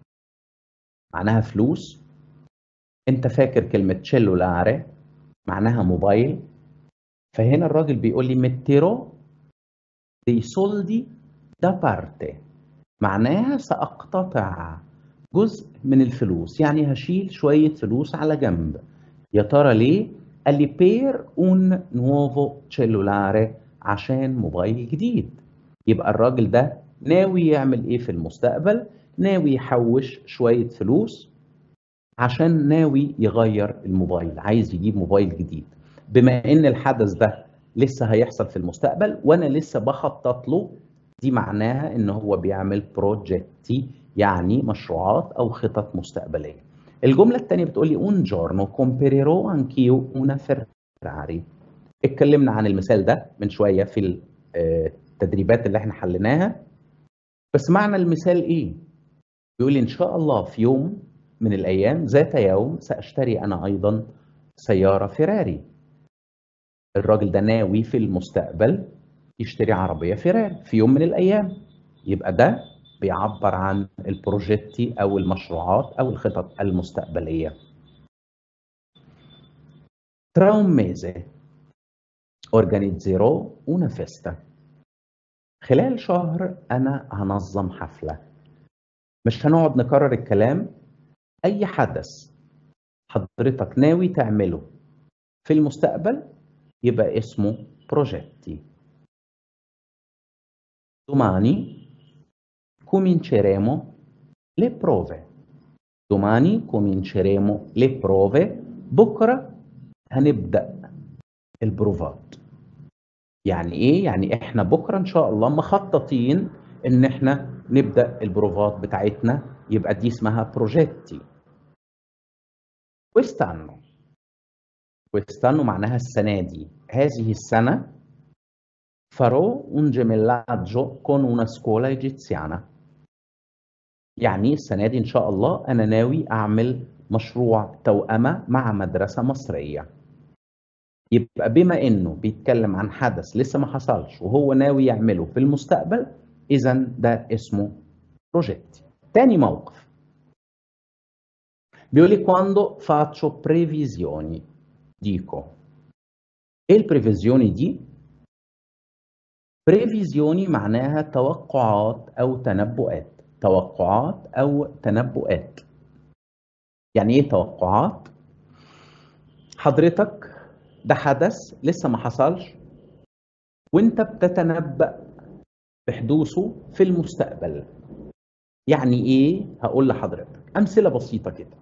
معناها فلوس انت فاكر كلمه cellulare معناها موبايل فهنا الراجل بيقول لي metterò dei soldi da parte معناها سأقتطع جزء من الفلوس يعني هشيل شوية فلوس على جنب يا ترى ليه؟ قال لي بير un nuovo cellulare عشان موبايل جديد يبقى الراجل ده ناوي يعمل ايه في المستقبل؟ ناوي يحوش شوية فلوس عشان ناوي يغير الموبايل عايز يجيب موبايل جديد بما ان الحدث ده لسه هيحصل في المستقبل وانا لسه بخطط له دي معناها ان هو بيعمل بروجيتي يعني مشروعات او خطط مستقبليه الجمله الثانيه بتقول لي un giorno comprerò anch'io una Ferrari اتكلمنا عن المثال ده من شويه في التدريبات اللي احنا حليناها بس معنى المثال ايه بيقول لي ان شاء الله في يوم من الايام ذات يوم ساشتري انا ايضا سياره فيراري الراجل ده ناوي في المستقبل يشتري عربية فيراري في يوم من الأيام يبقى ده بيعبر عن البروجيتي أو المشروعات أو الخطط المستقبلية Tra un mese organizzerò una festa خلال شهر أنا هنظم حفلة مش هنقعد نكرر الكلام أي حدث حضرتك ناوي تعمله في المستقبل يبقى اسمه بروجيتي Domani cominceremo le prove. Domani cominceremo le prove. بكرة هنبدأ البروفات. يعني إيه؟ يعني إحنا بكرة إن شاء الله مخططين إن إحنا نبدأ البروفات بتاعتنا يبقى دي اسمها بروجيتي. quest'anno. quest'anno معناها السنة دي. هذه السنة farò un gemellaggio con una scuola egiziana يعني السنة دي إن شاء الله أنا ناوي أعمل مشروع توأمة مع مدرسة مصرية يبقى بما إنه بيتكلم عن حدث لسه ما حصلش وهو ناوي يعمله في المستقبل إذا ده اسمه بروجيتي تاني موقف بيقول لي quando faccio previsioni dico ايه البريفيزيوني دي بريفيزيوني معناها توقعات او تنبؤات توقعات او تنبؤات يعني ايه توقعات حضرتك ده حدث لسه ما حصلش وانت بتتنبأ بحدوثه في المستقبل يعني ايه هقول لحضرتك امثله بسيطه كده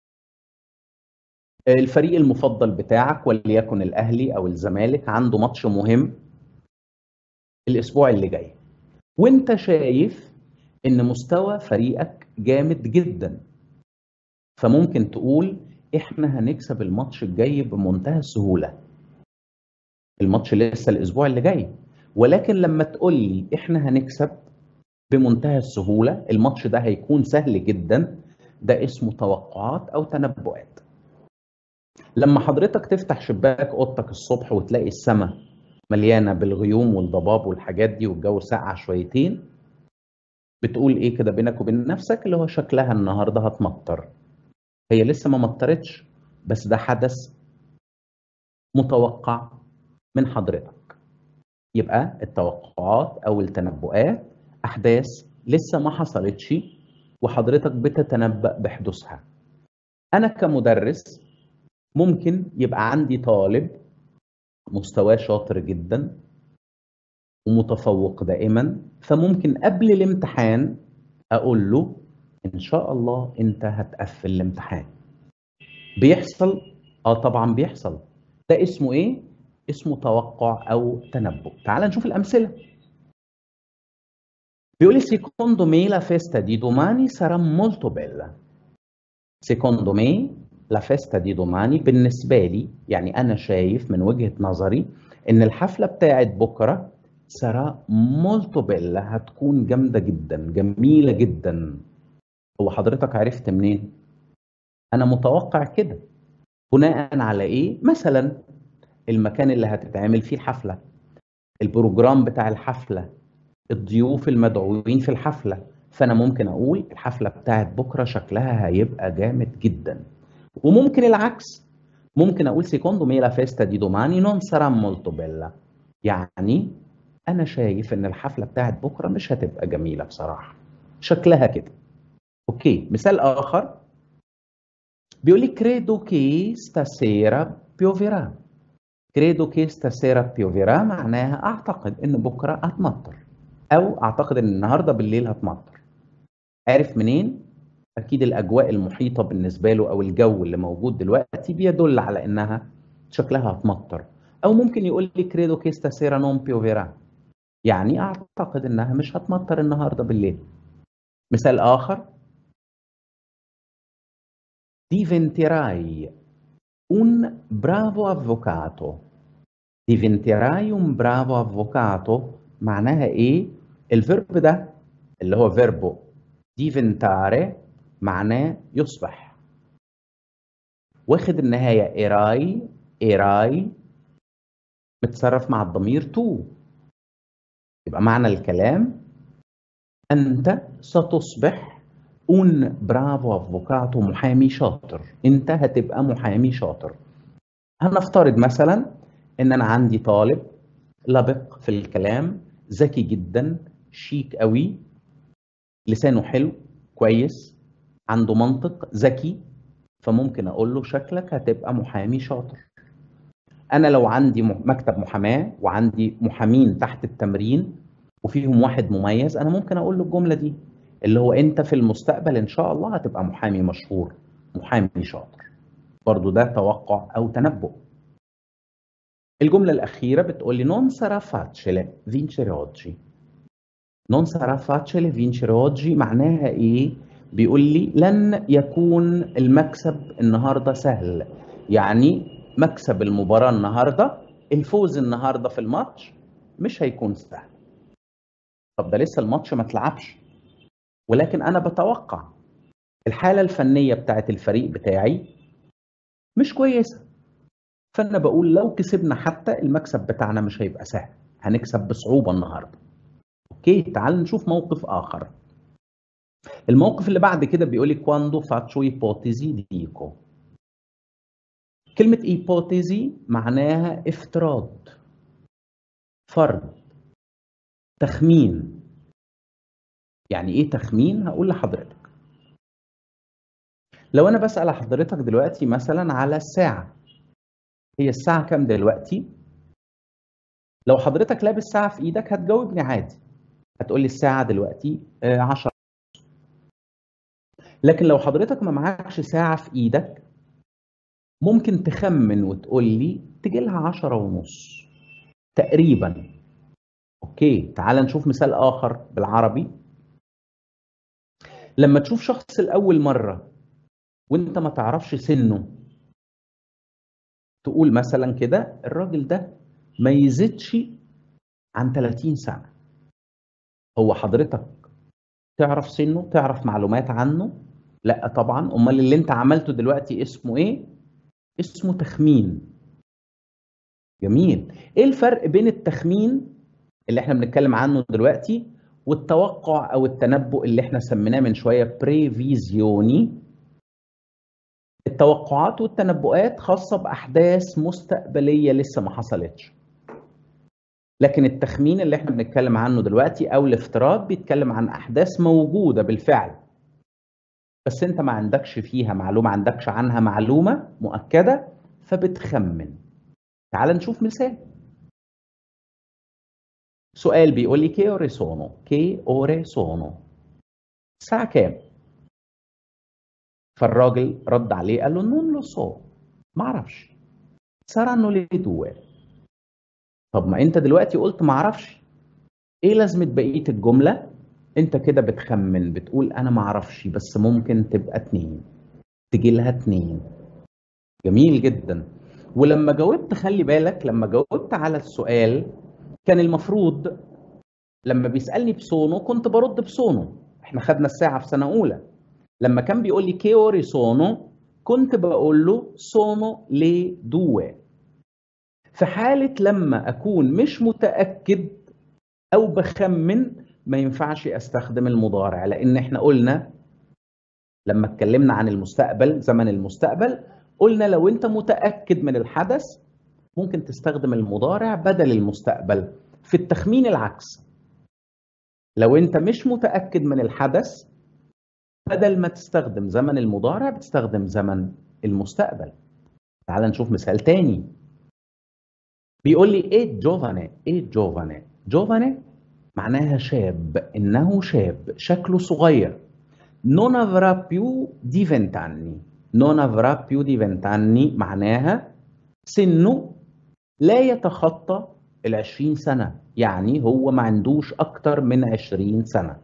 الفريق المفضل بتاعك وليكن الاهلي او الزمالك عنده ماتش مهم الاسبوع اللي جاي وانت شايف ان مستوى فريقك جامد جدا فممكن تقول احنا هنكسب الماتش الجاي بمنتهى السهوله الماتش لسه الاسبوع اللي جاي ولكن لما تقول لي احنا هنكسب بمنتهى السهوله الماتش ده هيكون سهل جدا ده اسمه توقعات او تنبؤات لما حضرتك تفتح شباك اوضتك الصبح وتلاقي السماء مليانه بالغيوم والضباب والحاجات دي والجو ساقع شويتين بتقول ايه كده بينك وبين نفسك اللي هو شكلها النهارده هتمطر هي لسه ما مطرتش بس ده حدث متوقع من حضرتك يبقى التوقعات او التنبؤات احداث لسه ما حصلتش وحضرتك بتتنبأ بحدوثها انا كمدرس ممكن يبقى عندي طالب مستواه شاطر جدا ومتفوق دائما فممكن قبل الامتحان اقول له ان شاء الله انت هتقفل الامتحان بيحصل اه طبعا بيحصل ده اسمه ايه اسمه توقع او تنبؤ تعال نشوف الامثله بيقول لي secondo me la festa di domani sarà molto bella secondo me la festa di domani بالنسبه لي يعني انا شايف من وجهه نظري ان الحفله بتاعت بكره سارا مولتو بيلا هتكون جامده جدا جميله جدا هو حضرتك عرفت منين انا متوقع كده بناء على ايه مثلا المكان اللي هتتعمل فيه الحفله البروجرام بتاع الحفله الضيوف المدعوين في الحفله فانا ممكن اقول الحفله بتاعت بكره شكلها هيبقى جامد جدا وممكن العكس ممكن اقول secondo me la festa di domani non sarà molto bella يعني انا شايف ان الحفله بتاعت بكره مش هتبقى جميله بصراحه شكلها كده اوكي مثال اخر بيقول لي credo che stasera pioverà credo che stasera pioverà معناها اعتقد ان بكره هتمطر او اعتقد ان النهارده بالليل هتمطر عارف منين اكيد الاجواء المحيطه بالنسبه له او الجو اللي موجود دلوقتي بيدل على انها شكلها هتمطر او ممكن يقول لي credo che stasera non pioverà يعني اعتقد انها مش هتمطر النهارده بالليل مثال اخر diventerai un bravo avvocato diventerai un bravo avvocato معناها ايه الفيرب ده اللي هو فيربو diventare معناه يصبح واخد النهاية إيراي إيراي متصرف مع الضمير تو يبقى معنى الكلام أنت ستصبح un bravo avvocato محامي شاطر أنت هتبقى محامي شاطر هنفترض مثلا إن أنا عندي طالب لبق في الكلام ذكي جدا شيك قوي لسانه حلو كويس عنده منطق ذكي فممكن اقول له شكلك هتبقى محامي شاطر انا لو عندي مكتب محاماه وعندي محامين تحت التمرين وفيهم واحد مميز انا ممكن اقول له الجمله دي اللي هو انت في المستقبل ان شاء الله هتبقى محامي مشهور محامي شاطر برضو ده توقع او تنبؤ الجمله الاخيره بتقول لي non sarà facile vincere oggi non sarà facile vincere oggi معناها ايه بيقول لي لن يكون المكسب النهارده سهل يعني مكسب المباراه النهارده الفوز النهارده في الماتش مش هيكون سهل طب ده لسه الماتش ما اتلعبش ولكن انا بتوقع الحاله الفنيه بتاعت الفريق بتاعي مش كويسه فانا بقول لو كسبنا حتى المكسب بتاعنا مش هيبقى سهل هنكسب بصعوبه النهارده اوكي تعال نشوف موقف اخر الموقف اللي بعد كده بيقول لي quando faccio ipotesi dico كلمة ipotesi معناها افتراض فرض تخمين يعني ايه تخمين هقول لحضرتك لو انا بسأل حضرتك دلوقتي مثلا على الساعة هي الساعة كام دلوقتي لو حضرتك لابس ساعة في ايدك هتجاوبني عادي هتقول لي الساعة دلوقتي 10 لكن لو حضرتك ما معكش ساعة في ايدك ممكن تخمن وتقول لي تجي لها 10 ونص تقريبا اوكي تعال نشوف مثال اخر بالعربي لما تشوف شخص لاول مره وانت ما تعرفش سنه تقول مثلا كده الراجل ده ما يزيدش عن 30 سنه هو حضرتك تعرف سنه تعرف معلومات عنه لا طبعا امال اللي انت عملته دلوقتي اسمه ايه اسمه تخمين جميل ايه الفرق بين التخمين اللي احنا بنتكلم عنه دلوقتي والتوقع او التنبؤ اللي احنا سميناه من شويه بريفيزيوني التوقعات والتنبؤات خاصه باحداث مستقبليه لسه ما حصلتش لكن التخمين اللي احنا بنتكلم عنه دلوقتي او الافتراض بيتكلم عن احداث موجوده بالفعل بس انت ما عندكش فيها معلومه عندكش عنها معلومه مؤكده فبتخمن تعال نشوف مثال سؤال بيقول لي كي اوري سونو كي اوري سونو الساعه كام فالراجل رد عليه قال له نون لو سو ما اعرفش saranno le due طب ما انت دلوقتي قلت ما اعرفش ايه لازمه بقيه الجمله انت كده بتخمن بتقول انا ما اعرفش بس ممكن تبقى اتنين تجي لها اتنين جميل جدا ولما جاوبت خلي بالك لما جاوبت على السؤال كان المفروض لما بيسالني بسونو كنت برد بسونو احنا خدنا الساعه في سنه اولى لما كان بيقول لي كي اوري سونو كنت بقول له سونو لي دوه في حاله لما اكون مش متاكد او بخمن ما ينفعش استخدم المضارع لان احنا قلنا لما اتكلمنا عن المستقبل زمن المستقبل قلنا لو انت متاكد من الحدث ممكن تستخدم المضارع بدل المستقبل في التخمين العكس لو انت مش متاكد من الحدث بدل ما تستخدم زمن المضارع بتستخدم زمن المستقبل تعال نشوف مثال تاني بيقول لي ايه جوفاني ايه جوفاني جوفاني معناها شاب انه شاب شكله صغير non avrà più di vent'anni non avrà più di vent'anni معناها سنه لا يتخطى العشرين سنة يعني هو ما عندوش أكتر من عشرين سنة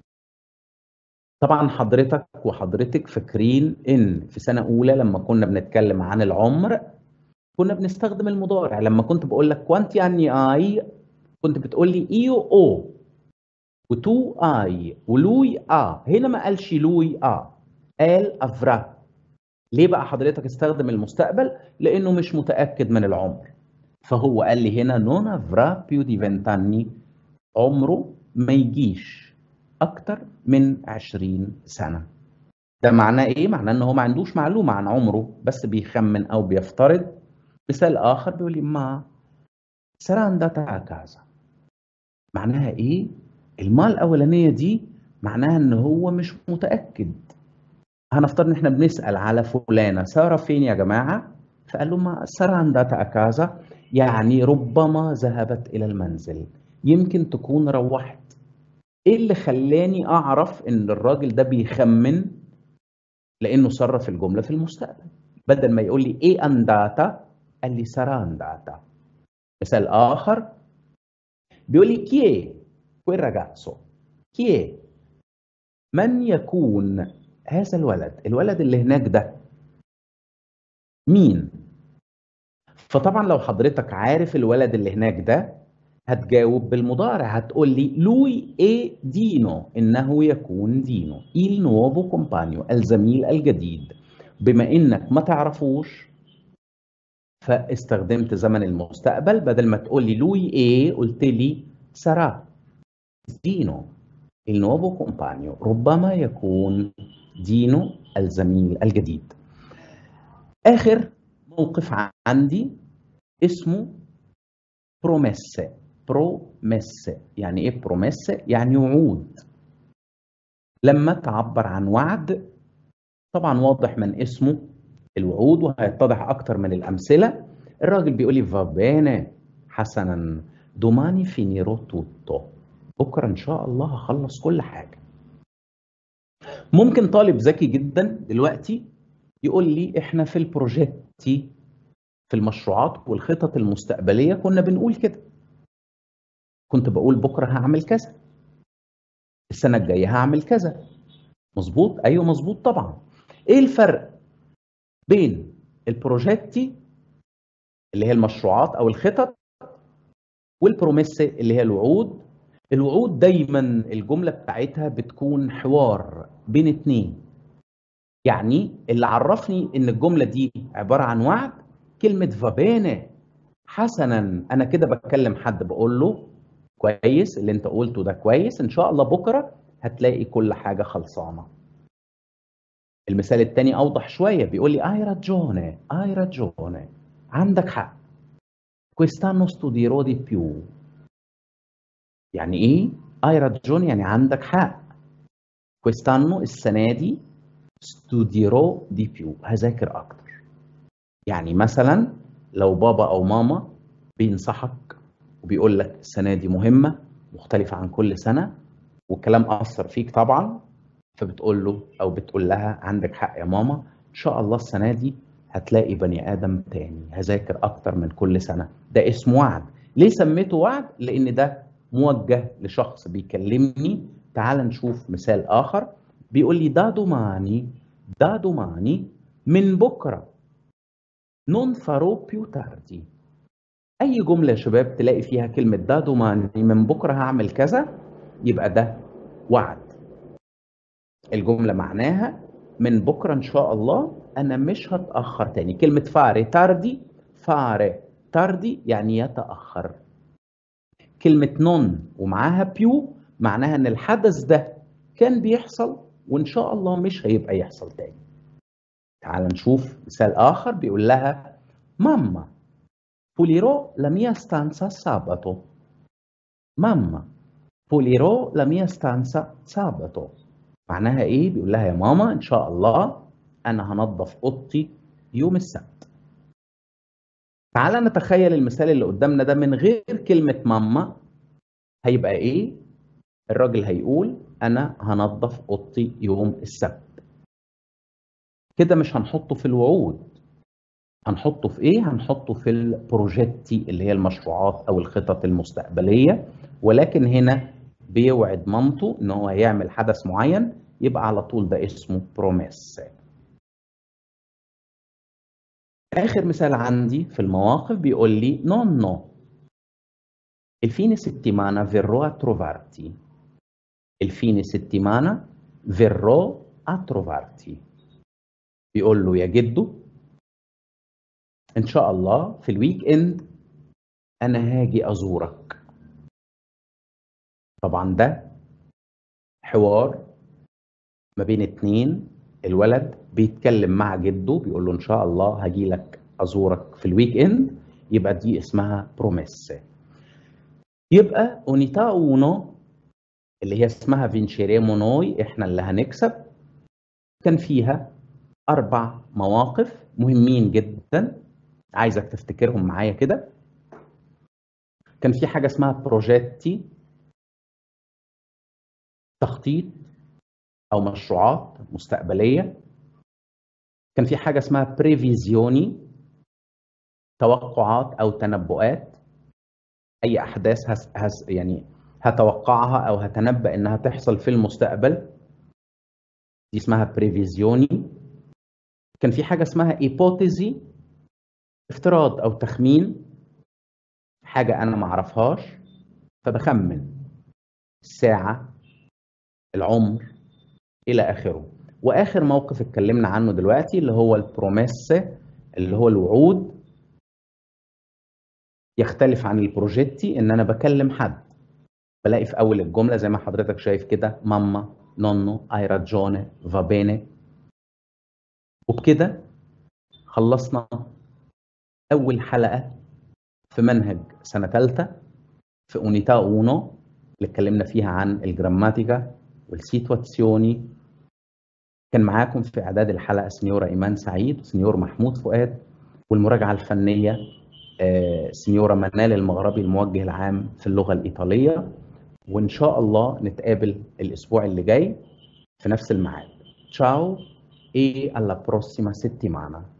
طبعا حضرتك وحضرتك فاكرين إن في سنة أولى لما كنا بنتكلم عن العمر كنا بنستخدم المضارع لما كنت بقول لك كوانتي أني آي كنت بتقول لي إيو أو وتو آي ولوي آ هنا ما قالش لوي آ قال أفرا ليه بقى حضرتك استخدم المستقبل لأنه مش متأكد من العمر فهو قال لي هنا نون افرا بيو دي فنتاني عمره ما يجيش اكتر من 20 سنه ده معناه ايه معناه ان هو ما عندوش معلومه عن عمره بس بيخمن او بيفترض مثال اخر بيقول لي ما سران داتا كازا معناها ايه الماء الاولانيه دي معناها ان هو مش متاكد هنفترض ان احنا بنسال على فلانه ساره فين يا جماعه فقال له ما سران داتا كازا يعني ربما ذهبت إلى المنزل يمكن تكون روحت إيه اللي خلاني أعرف إن الراجل ده بيخمن لأنه صرف الجملة في المستقبل بدل ما يقول لي إيه أنداتا قال لي سارا أنداتا مثال آخر بيقول لي كيه quel ragazzo كيه من يكون هذا الولد الولد اللي هناك ده مين فطبعا لو حضرتك عارف الولد اللي هناك ده هتجاوب بالمضارع هتقول لي لوي اي دينو انه يكون دينو il nuovo compagno الزميل الجديد بما انك ما تعرفوش فاستخدمت زمن المستقبل بدل ما تقول لي لوي اي قلت لي سارا دينو il nuovo compagno ربما يكون دينو الزميل الجديد اخر موقف عندي اسمه بروميسة بروميسة يعني ايه بروميسة يعني وعود لما تعبر عن وعد طبعا واضح من اسمه الوعود وهيتضح اكتر من الامثله الراجل بيقول لي فابيني حسنا دوماني فينيرو توتو بكره ان شاء الله هخلص كل حاجه ممكن طالب ذكي جدا دلوقتي يقول لي احنا في البروجيكتي في المشروعات والخطط المستقبليه كنا بنقول كده كنت بقول بكره هعمل كذا السنه الجايه هعمل كذا مظبوط ايوه مظبوط طبعا ايه الفرق بين البروجيكتي اللي هي المشروعات او الخطط والبروميس اللي هي الوعود الوعود دايما الجمله بتاعتها بتكون حوار بين اتنين يعني اللي عرفني ان الجمله دي عباره عن وعد كلمه فابينه حسنا انا كده بتكلم حد بقول له كويس اللي انت قلته ده كويس ان شاء الله بكره هتلاقي كل حاجه خلصانه المثال التاني اوضح شويه بيقول لي اي راجونه اي راجونه عندك حق quest'anno studierò di più يعني ايه اي راجون يعني عندك حق quest'anno السنه دي studierò di più هذاكر اكتر يعني مثلا لو بابا او ماما بينصحك وبيقول لك السنه دي مهمه مختلفه عن كل سنه والكلام اثر فيك طبعا فبتقول له او بتقول لها عندك حق يا ماما ان شاء الله السنه دي هتلاقي بني ادم تاني هذاكر اكتر من كل سنه ده اسمه وعد ليه سميته وعد لان ده موجه لشخص بيكلمني تعال نشوف مثال اخر بيقول لي دا دوماني دا دوماني من بكره non farò più tardi اي جمله يا شباب تلاقي فيها كلمه دا دوماني من بكره هعمل كذا يبقى ده وعد الجمله معناها من بكره ان شاء الله انا مش هتاخر تاني كلمه فاري تاردي فاري تاردي يعني يتاخر كلمه نون ومعاها بيو معناها ان الحدث ده كان بيحصل وان شاء الله مش هيبقى يحصل تاني تعال نشوف مثال اخر بيقول لها ماما pulirò la mia stanza sabato ماما pulirò la mia stanza sabato معناها ايه بيقول لها يا ماما ان شاء الله انا هنظف اوضتي يوم السبت تعال نتخيل المثال اللي قدامنا ده من غير كلمة ماما هيبقى ايه الراجل هيقول انا هنظف اوضتي يوم السبت كده مش هنحطه في الوعود هنحطه في ايه هنحطه في البروجيتي اللي هي المشروعات او الخطط المستقبليه ولكن هنا بيوعد مامته ان هو هيعمل حدث معين يبقى على طول ده اسمه بروميس اخر مثال عندي في المواقف بيقول لي نونو il fine settimana verrò a trovarti il fine settimana verrò a trovarti بيقول له يا جدو ان شاء الله في الويك اند انا هاجي ازورك طبعا ده حوار ما بين اتنين الولد بيتكلم مع جده بيقول له ان شاء الله هاجي لك ازورك في الويك اند يبقى دي اسمها بروميس يبقى اونيتا اونو اللي هي اسمها فينشيريمو نوي احنا اللي هنكسب كان فيها اربع مواقف مهمين جدا عايزك تفتكرهم معايا كده كان في حاجه اسمها بروجيتي تخطيط او مشروعات مستقبليه كان في حاجه اسمها بريفيزيوني توقعات او تنبؤات اي احداث هس هس يعني هتوقعها او هتنبأ انها تحصل في المستقبل دي اسمها بريفيزيوني كان في حاجه اسمها ايبوتيزي افتراض او تخمين حاجه انا ما اعرفهاش فبخمن الساعه العمر الى اخره واخر موقف اتكلمنا عنه دلوقتي اللي هو البروميس اللي هو الوعود يختلف عن البروجيتي ان انا بكلم حد بلاقي في اول الجمله زي ما حضرتك شايف كده ماما نونو اي راجونه فا بيني وبكده خلصنا اول حلقه في منهج سنه ثالثه في اونيتا اونو اللي اتكلمنا فيها عن الجراماتيكا والسيتواتسيوني كان معاكم في اعداد الحلقه سنيورا ايمان سعيد وسنيور محمود فؤاد والمراجعه الفنيه سنيورا منال المغربي الموجه العام في اللغه الايطاليه وان شاء الله نتقابل الاسبوع اللي جاي في نفس الميعاد تشاو e alla prossima settimana